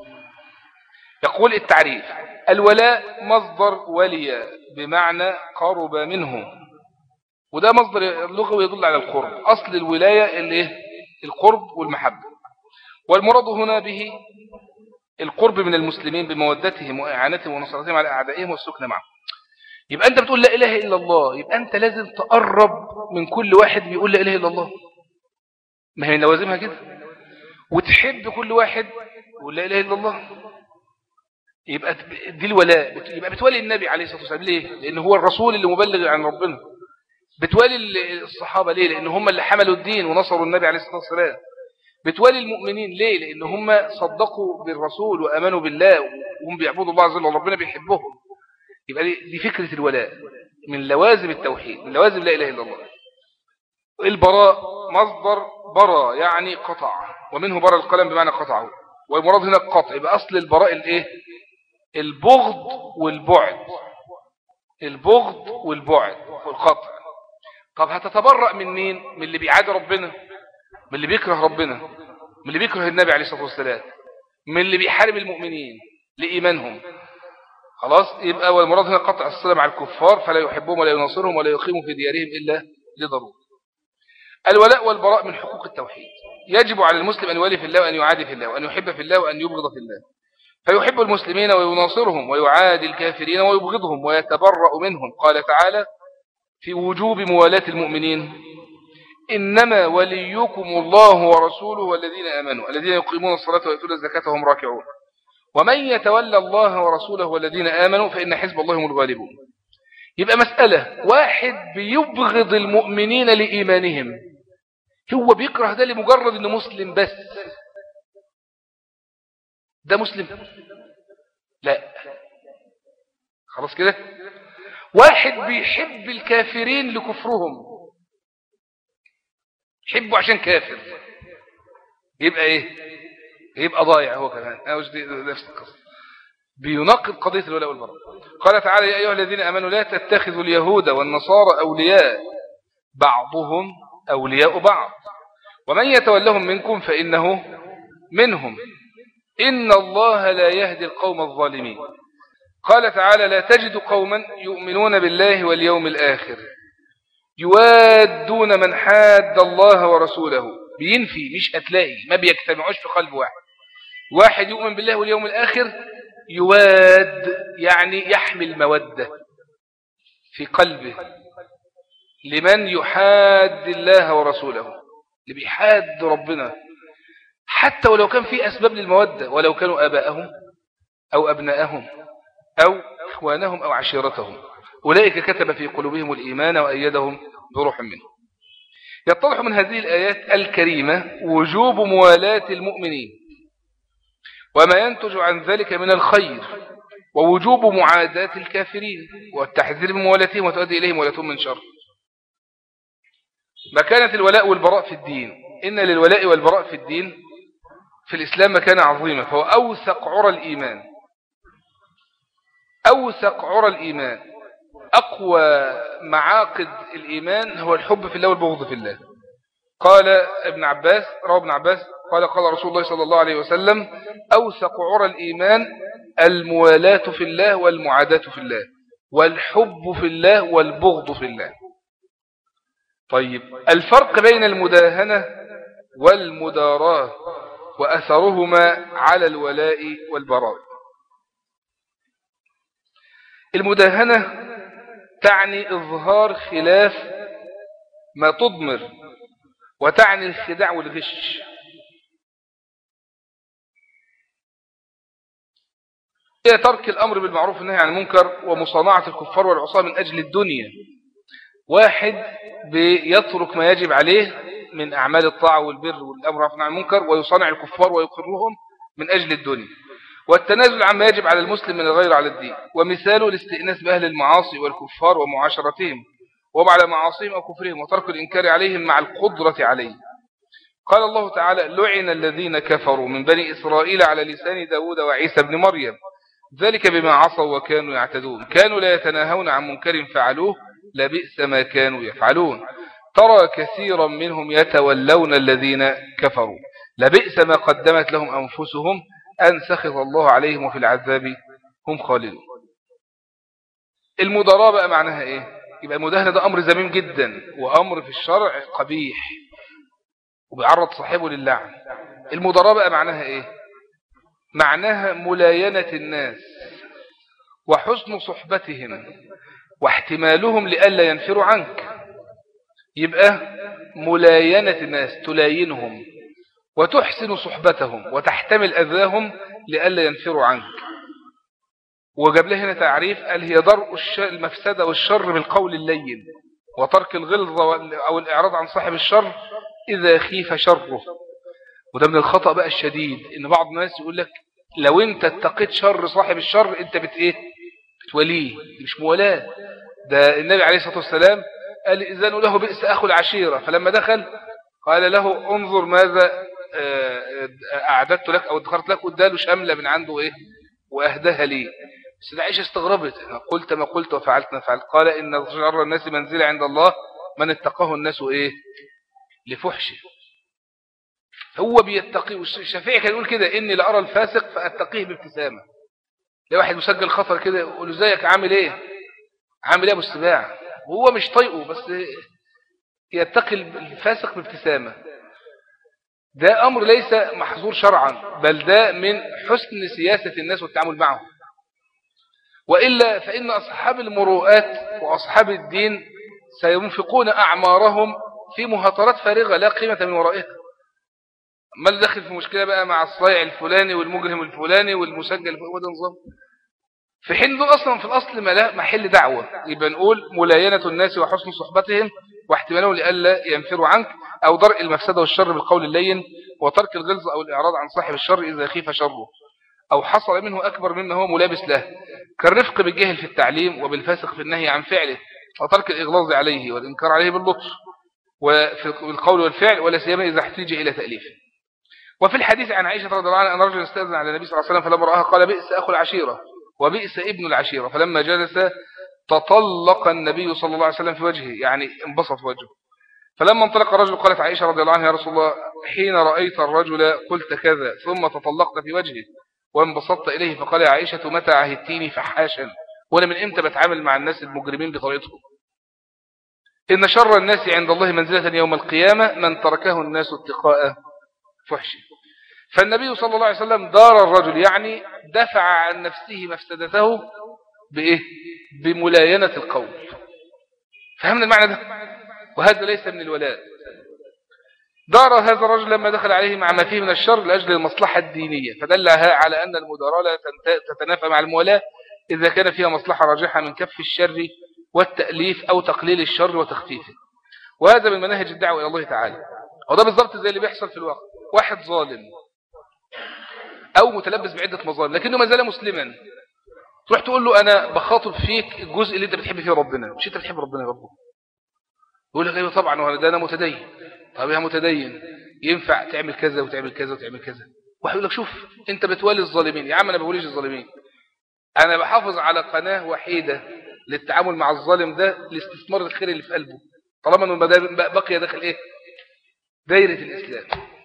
يقول التعريف الولاء مصدر ولي بمعنى قرب منه وده مصدر لغوي يدل على القرب أصل الولاية اللي القرب والمحبة والمراد هنا به القرب من المسلمين بمودتهم وإعانتهم ونصرتهم على أعدائهم والسكن معهم يبقى أنت بتقول لا إله إلا الله يبقى أنت لازم تقرب من كل واحد بيقول لا إله إلا الله ما هي لوازمها كده وتحب كل واحد يقول لا إله إلا الله يبقى دي الولاء يبقى بتولي النبي عليه الصلاة والسلام ليه لأن هو الرسول اللي مبلغ عن ربنا بتولي الصحابة ليه لأن هم اللي حملوا الدين ونصروا النبي عليه الصلاة والسلام بتولي المؤمنين ليه لأن هم صدقوا بالرسول وأمنوا بالله وهم بيعبدوا الله عز وجل وربنا بيحبهم يبقى دي فكرة الولاء من لوازم التوحيد من لوازم لا إله إلا الله البراء مصدر برا يعني قطع ومنه برا القلم بمعنى قطعه والمراد هنا القطع يبقى أصل البراء الإيه البغض والبعد البغض والبعد والقطع طب هتتبرأ من مين من اللي بيعادي ربنا من اللي بيكره ربنا من اللي بيكره النبي عليه الصلاة والسلام من اللي بيحارب المؤمنين لإيمانهم خلاص يبقى والمراد هنا قطع الصلة مع الكفار فلا يحبهم ولا ينصرهم ولا يقيموا في ديارهم إلا لضرورة الولاء والبراء من حقوق التوحيد يجب على المسلم أن يولي في الله وأن يعادي في الله وأن يحب في الله وأن يبغض في الله فيحب المسلمين ويناصرهم ويعادي الكافرين ويبغضهم ويتبرأ منهم قال تعالى في وجوب موالاة المؤمنين إنما وليكم الله ورسوله والذين آمنوا الذين يقيمون الصلاة ويؤتون الزكاة وهم راكعون ومن يتولى الله ورسوله والذين آمنوا فإن حزب الله هم الغالبون يبقى مسألة واحد بيبغض المؤمنين لإيمانهم هو بيكره ده لمجرد انه مسلم بس ده مسلم لا خلاص كده واحد بيحب الكافرين لكفرهم يحبه عشان كافر يبقى ايه يبقى ضايع هو كمان نفس القصة بيناقض قضية الولاء والبراء قال تعالى يا أيها الذين أمنوا لا تتخذوا اليهود والنصارى أولياء بعضهم أولياء بعض ومن يتولهم منكم فإنه منهم إن الله لا يهدي القوم الظالمين قال تعالى لا تجد قوما يؤمنون بالله واليوم الآخر يوادون من حاد الله ورسوله بينفي مش هتلاقي ما بيجتمعوش في قلب واحد واحد يؤمن بالله واليوم الآخر يواد يعني يحمل مودة في قلبه لمن يحاد الله ورسوله اللي بيحاد ربنا حتى ولو كان في أسباب للمودة ولو كانوا آباءهم أو أبناءهم أو إخوانهم أو عشيرتهم أولئك كتب في قلوبهم الإيمان وأيدهم بروح منه يتضح من هذه الآيات الكريمة وجوب موالاة المؤمنين وما ينتج عن ذلك من الخير ووجوب معاداة الكافرين والتحذير من موالاتهم وتؤدي إليهم ولاتهم من شر مكانة الولاء والبراء في الدين إن للولاء والبراء في الدين في الإسلام مكانة عظيمة فهو أوثق عرى الإيمان أوثق عرى الإيمان أقوى معاقد الإيمان هو الحب في الله والبغض في الله قال ابن عباس روى ابن عباس قال قال رسول الله صلى الله عليه وسلم أوثق عرى الإيمان الموالاة في الله والمعاداة في الله والحب في الله والبغض في الله طيب الفرق بين المداهنة والمداراة وأثرهما على الولاء والبراء المداهنة تعني إظهار خلاف ما تضمر وتعني الخداع والغش هي ترك الأمر بالمعروف والنهي عن المنكر ومصانعة الكفار والعصاة من أجل الدنيا واحد بيترك ما يجب عليه من أعمال الطاعة والبر والأمر عن المنكر ويصانع الكفار ويقرهم من أجل الدنيا والتنازل عما يجب على المسلم من الغير على الدين ومثاله الاستئناس بأهل المعاصي والكفار ومعاشرتهم وعلى معاصيهم أو كفرهم وترك الإنكار عليهم مع القدرة عليه قال الله تعالى لعن الذين كفروا من بني إسرائيل على لسان داود وعيسى بن مريم ذلك بما عصوا وكانوا يعتدون كانوا لا يتناهون عن منكر فعلوه لبئس ما كانوا يفعلون ترى كثيرا منهم يتولون الذين كفروا لبئس ما قدمت لهم أنفسهم أن سخط الله عليهم وفي العذاب هم خالدون المضاربة بقى معناها إيه يبقى المداهنة ده أمر زميم جدا وأمر في الشرع قبيح وبيعرض صاحبه للعن المضاربة بقى معناها إيه معناها ملاينة الناس وحسن صحبتهم واحتمالهم لألا ينفروا عنك يبقى ملاينة الناس تلاينهم وتحسن صحبتهم وتحتمل أذاهم لألا ينفروا عنك وجاب له هنا تعريف قال هي درء المفسدة والشر بالقول اللين وترك الغلظة أو الإعراض عن صاحب الشر إذا خيف شره وده من الخطأ بقى الشديد إن بعض الناس يقول لك لو أنت اتقيت شر صاحب الشر أنت بت إيه بتوليه مش مولاة ده النبي عليه الصلاة والسلام قال إذن له بئس أخو العشيرة فلما دخل قال له انظر ماذا آه، أعددت لك أو ادخرت لك واداله شملة من عنده إيه وأهدها لي بس عائشة استغربت قلت ما قلت وفعلت ما فعلت قال إن شر الناس منزل عند الله من اتقاه الناس إيه لفحشه هو بيتقي والشافعي كان يقول كده إني لأرى الفاسق فأتقيه بابتسامة ليه واحد مسجل خطر كده يقول له ازيك عامل ايه عامل ايه ابو السباع وهو مش طايقه بس يتقي الفاسق بابتسامة ده أمر ليس محظور شرعا بل ده من حسن سياسة الناس والتعامل معهم وإلا فإن أصحاب المروءات وأصحاب الدين سينفقون أعمارهم في مهاترات فارغة لا قيمة من ورائها ما اللي داخل في مشكلة بقى مع الصايع الفلاني والمجرم الفلاني والمسجل وده نظام في حين دول أصلا في الأصل محل دعوة يبقى نقول ملاينة الناس وحسن صحبتهم واحتمالهم لألا ينفروا عنك أو درء المفسدة والشر بالقول اللين وترك الغلظ أو الإعراض عن صاحب الشر إذا خيف شره أو حصل منه أكبر مما هو ملابس له كالرفق بالجهل في التعليم وبالفاسق في النهي عن فعله وترك الإغلاظ عليه والإنكار عليه باللطف وفي القول والفعل ولا سيما إذا احتاج إلى تأليفه وفي الحديث عن عائشة رضي الله عنها أن رجل استأذن على النبي صلى الله عليه وسلم فلما رآها قال بئس أخو العشيرة وبئس ابن العشيرة فلما جلس تطلق النبي صلى الله عليه وسلم في وجهه يعني انبسط وجهه فلما انطلق الرجل قالت عائشة رضي الله عنها يا رسول الله حين رأيت الرجل قلت كذا ثم تطلقت في وجهه وانبسطت إليه فقال يا عائشة متى عهدتيني فحاشا وأنا من إمتى بتعامل مع الناس المجرمين بطريقتهم إن شر الناس عند الله منزلة يوم القيامة من تركه الناس اتقاء فحشه فالنبي صلى الله عليه وسلم دار الرجل يعني دفع عن نفسه مفسدته بإيه؟ بملاينة القول فهمنا المعنى ده وهذا ليس من الولاء دار هذا الرجل لما دخل عليه مع ما فيه من الشر لأجل المصلحة الدينية فدلها على أن المداراة لا تتنافى مع المولاة إذا كان فيها مصلحة راجحة من كف الشر والتأليف أو تقليل الشر وتخفيفه وهذا من مناهج الدعوة إلى الله تعالى وده بالضبط زي اللي بيحصل في الوقت واحد ظالم أو متلبس بعدة مظالم لكنه ما زال مسلما تروح تقول له أنا بخاطب فيك الجزء اللي أنت بتحب فيه ربنا مش أنت بتحب ربنا يا رب يقول لك أيوة طبعا وأنا ده أنا متدين طب يا متدين ينفع تعمل كذا وتعمل كذا وتعمل كذا واحد يقول لك شوف أنت بتولي الظالمين يا عم أنا بقوليش الظالمين أنا بحافظ على قناة وحيدة للتعامل مع الظالم ده لاستثمار الخير اللي في قلبه طالما انه بقي داخل ايه دايرة الإسلام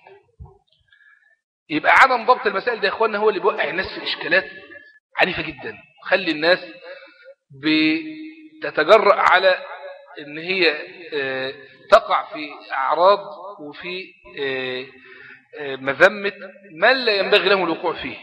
يبقى عدم ضبط المسائل ده يا اخوانا هو اللي بيوقع الناس في إشكالات عنيفة جدا خلي الناس بتتجرأ على ان هي آه، تقع في أعراض وفي آه، آه، مذمة من لا ينبغي لهم الوقوع فيه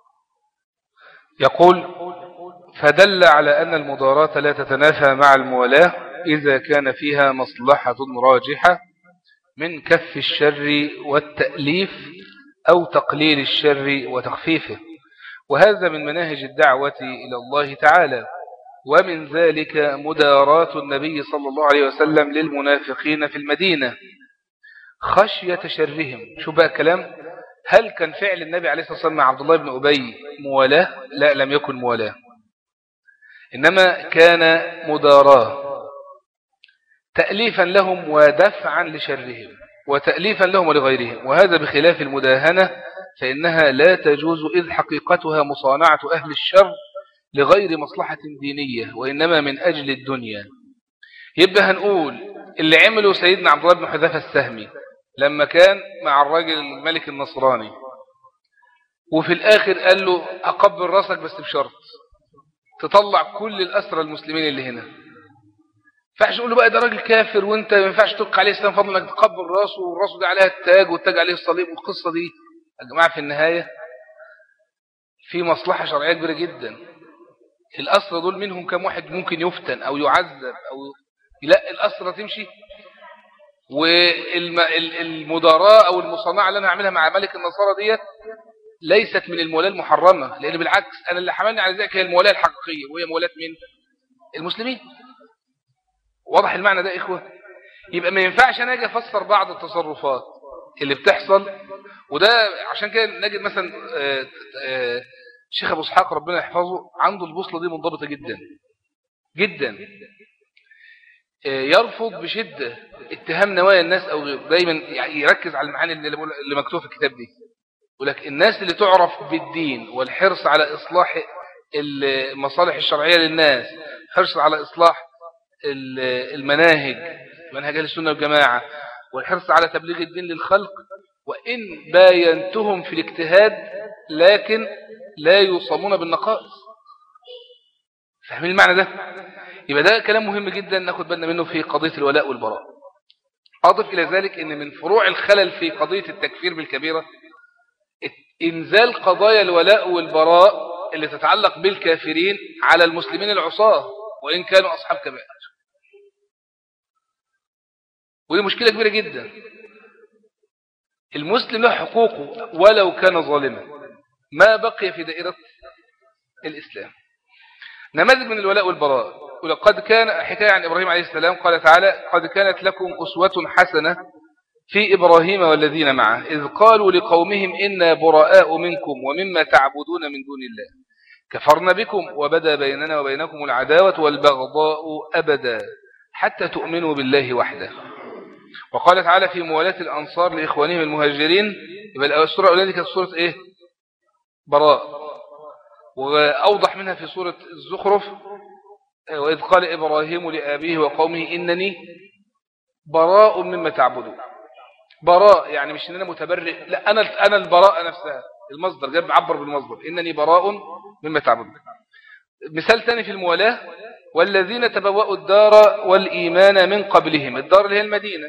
يقول فدل على أن المضاراة لا تتنافى مع الموالاة إذا كان فيها مصلحة راجحة من كف الشر والتأليف أو تقليل الشر وتخفيفه وهذا من مناهج الدعوة إلى الله تعالى ومن ذلك مداراة النبي صلى الله عليه وسلم للمنافقين في المدينة خشية شرهم شو بقى كلام هل كان فعل النبي عليه الصلاة والسلام مع عبد الله بن أبي موالاه لا لم يكن موالاه إنما كان مداراة تأليفا لهم ودفعا لشرهم وتأليفا لهم ولغيرهم وهذا بخلاف المداهنة فإنها لا تجوز إذ حقيقتها مصانعة أهل الشر لغير مصلحة دينية وإنما من أجل الدنيا يبقى هنقول اللي عمله سيدنا عبد الله بن حذافة السهمي لما كان مع الراجل الملك النصراني وفي الآخر قال له أقبل راسك بس بشرط تطلع كل الأسرى المسلمين اللي هنا فاحش تقول له بقى ده راجل كافر وانت ما ينفعش تلقى عليه السلام فضل انك تقبل راسه والراس ده عليها التاج والتاج عليه الصليب والقصة دي يا جماعة في النهاية في مصلحة شرعية كبيرة جدا الأسرى دول منهم كم واحد ممكن يفتن أو يعذب أو لا الأسرى تمشي والمداراة أو المصانعة اللي أنا هعملها مع ملك النصارى ديت ليست من المولاة المحرمة لأن بالعكس أنا اللي حملني على ذلك هي المولاة الحقيقية وهي مولاة من المسلمين واضح المعنى ده إخوة يبقى ما ينفعش أنا أجي أفسر بعض التصرفات اللي بتحصل وده عشان كده نجد مثلا آه، آه، شيخ أبو اسحاق ربنا يحفظه عنده البوصلة دي منضبطة جدا جدا آه، يرفض بشدة اتهام نوايا الناس أو دايما يركز على المعاني اللي مكتوبة في الكتاب دي يقول لك الناس اللي تعرف بالدين والحرص على إصلاح المصالح الشرعية للناس حرص على إصلاح المناهج منهج أهل السنة والجماعة والحرص على تبليغ الدين للخلق وإن باينتهم في الاجتهاد لكن لا يوصمون بالنقائص فاهمين المعنى ده يبقى ده كلام مهم جدا ناخد بالنا منه في قضية الولاء والبراء أضف إلى ذلك أن من فروع الخلل في قضية التكفير بالكبيرة إنزال قضايا الولاء والبراء اللي تتعلق بالكافرين على المسلمين العصاة وإن كانوا أصحاب كبائر ودي مشكلة كبيرة جدا المسلم له حقوقه ولو كان ظالما ما بقي في دائرة الإسلام نماذج من الولاء والبراء ولقد كان حكاية عن إبراهيم عليه السلام قال تعالى قد كانت لكم أسوة حسنة في إبراهيم والذين معه إذ قالوا لقومهم إنا براء منكم ومما تعبدون من دون الله كفرنا بكم وبدا بيننا وبينكم العداوة والبغضاء أبدا حتى تؤمنوا بالله وحده وقال تعالى في موالاة الأنصار لإخوانهم المهاجرين يبقى السورة الأولى كانت سورة إيه براء وأوضح منها في سورة الزخرف وإذ قال إبراهيم لآبيه وقومه إنني براء مما تعبدون براء يعني مش إن أنا متبرئ لا أنا أنا البراء نفسها المصدر جاب عبر بالمصدر إنني براء مما تعبدون مثال ثاني في الموالاة والذين تبوأوا الدار والإيمان من قبلهم الدار اللي هي المدينة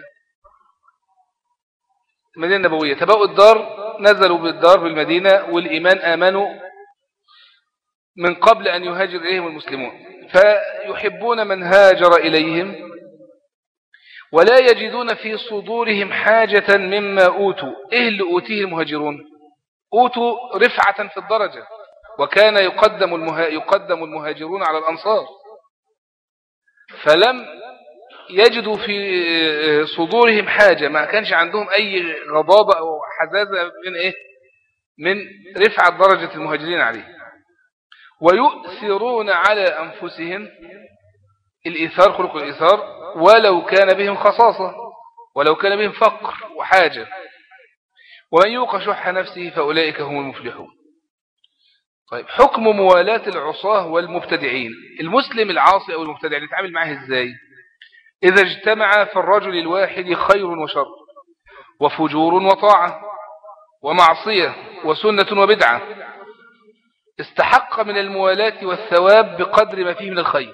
المدينة النبوية تبوأوا الدار نزلوا بالدار بالمدينة والإيمان آمنوا من قبل أن يهاجر إليهم المسلمون فيحبون من هاجر إليهم ولا يجدون في صدورهم حاجة مما أوتوا إيه اللي أوتيه المهاجرون أوتوا رفعة في الدرجة وكان يقدم, المها... يقدم المهاجرون على الأنصار فلم يجدوا في صدورهم حاجة ما كانش عندهم أي غضابة أو حزازة من إيه من رفع درجة المهاجرين عليه ويؤثرون على أنفسهم الإيثار خلق الإيثار ولو كان بهم خصاصة ولو كان بهم فقر وحاجة ومن يوق شح نفسه فأولئك هم المفلحون طيب حكم موالاة العصاه والمبتدعين المسلم العاصي أو المبتدع نتعامل معه إزاي إذا اجتمع في الرجل الواحد خير وشر وفجور وطاعة ومعصية وسنة وبدعة استحق من الموالاة والثواب بقدر ما فيه من الخير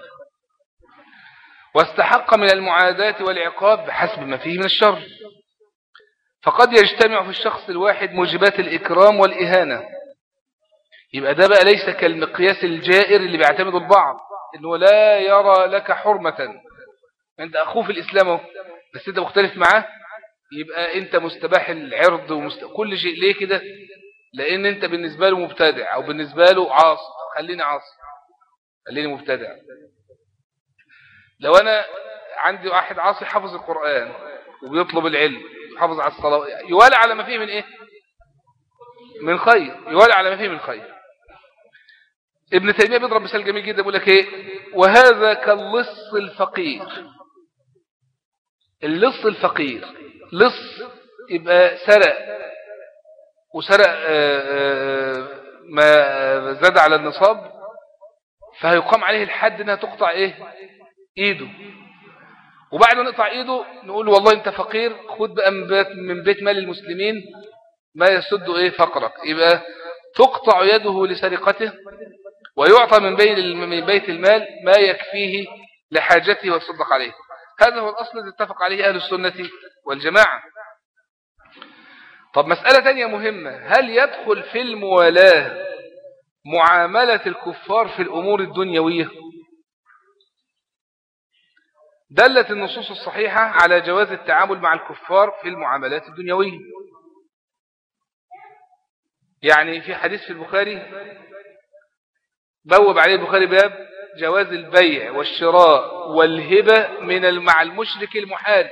واستحق من المعاداة والعقاب بحسب ما فيه من الشر فقد يجتمع في الشخص الواحد موجبات الإكرام والإهانة يبقى ده بقى ليس كالمقياس الجائر اللي بيعتمد البعض إنه لا يرى لك حرمة أنت أخوه في الإسلام بس أنت مختلف معاه يبقى أنت مستباح العرض ومست... كل شيء ليه كده لأن أنت بالنسبة له مبتدع أو بالنسبة له عاص خليني عاص خليني مبتدع لو أنا عندي واحد عاصي حفظ القرآن وبيطلب العلم يحافظ على الصلاة يوالي على ما فيه من إيه من خير يوالي على ما فيه من خير ابن تيمية بيضرب مثال جميل جدا بيقول لك ايه وهذا كاللص الفقير اللص الفقير لص يبقى سرق وسرق آه، آه، ما زاد على النصاب فهيقام عليه الحد انها تقطع ايه ايده وبعد ما نقطع ايده نقول والله انت فقير خد بقى من بيت, من بيت مال المسلمين ما يسد ايه فقرك يبقى تقطع يده لسرقته ويعطى من من بيت المال ما يكفيه لحاجته ويتصدق عليه هذا هو الأصل الذي اتفق عليه أهل السنة والجماعة طب مسألة تانية مهمة هل يدخل في الموالاة معاملة الكفار في الأمور الدنيوية دلت النصوص الصحيحة على جواز التعامل مع الكفار في المعاملات الدنيوية يعني في حديث في البخاري بوب عليه البخاري باب جواز البيع والشراء والهبة من مع المشرك المحارب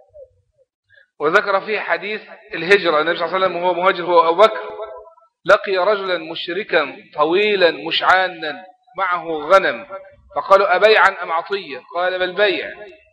وذكر فيه حديث الهجرة النبي صلى الله عليه وسلم وهو مهاجر هو أبو بكر لقي رجلا مشركا طويلا مشعانا معه غنم فقالوا أبيعا أم عطية قال بل بيع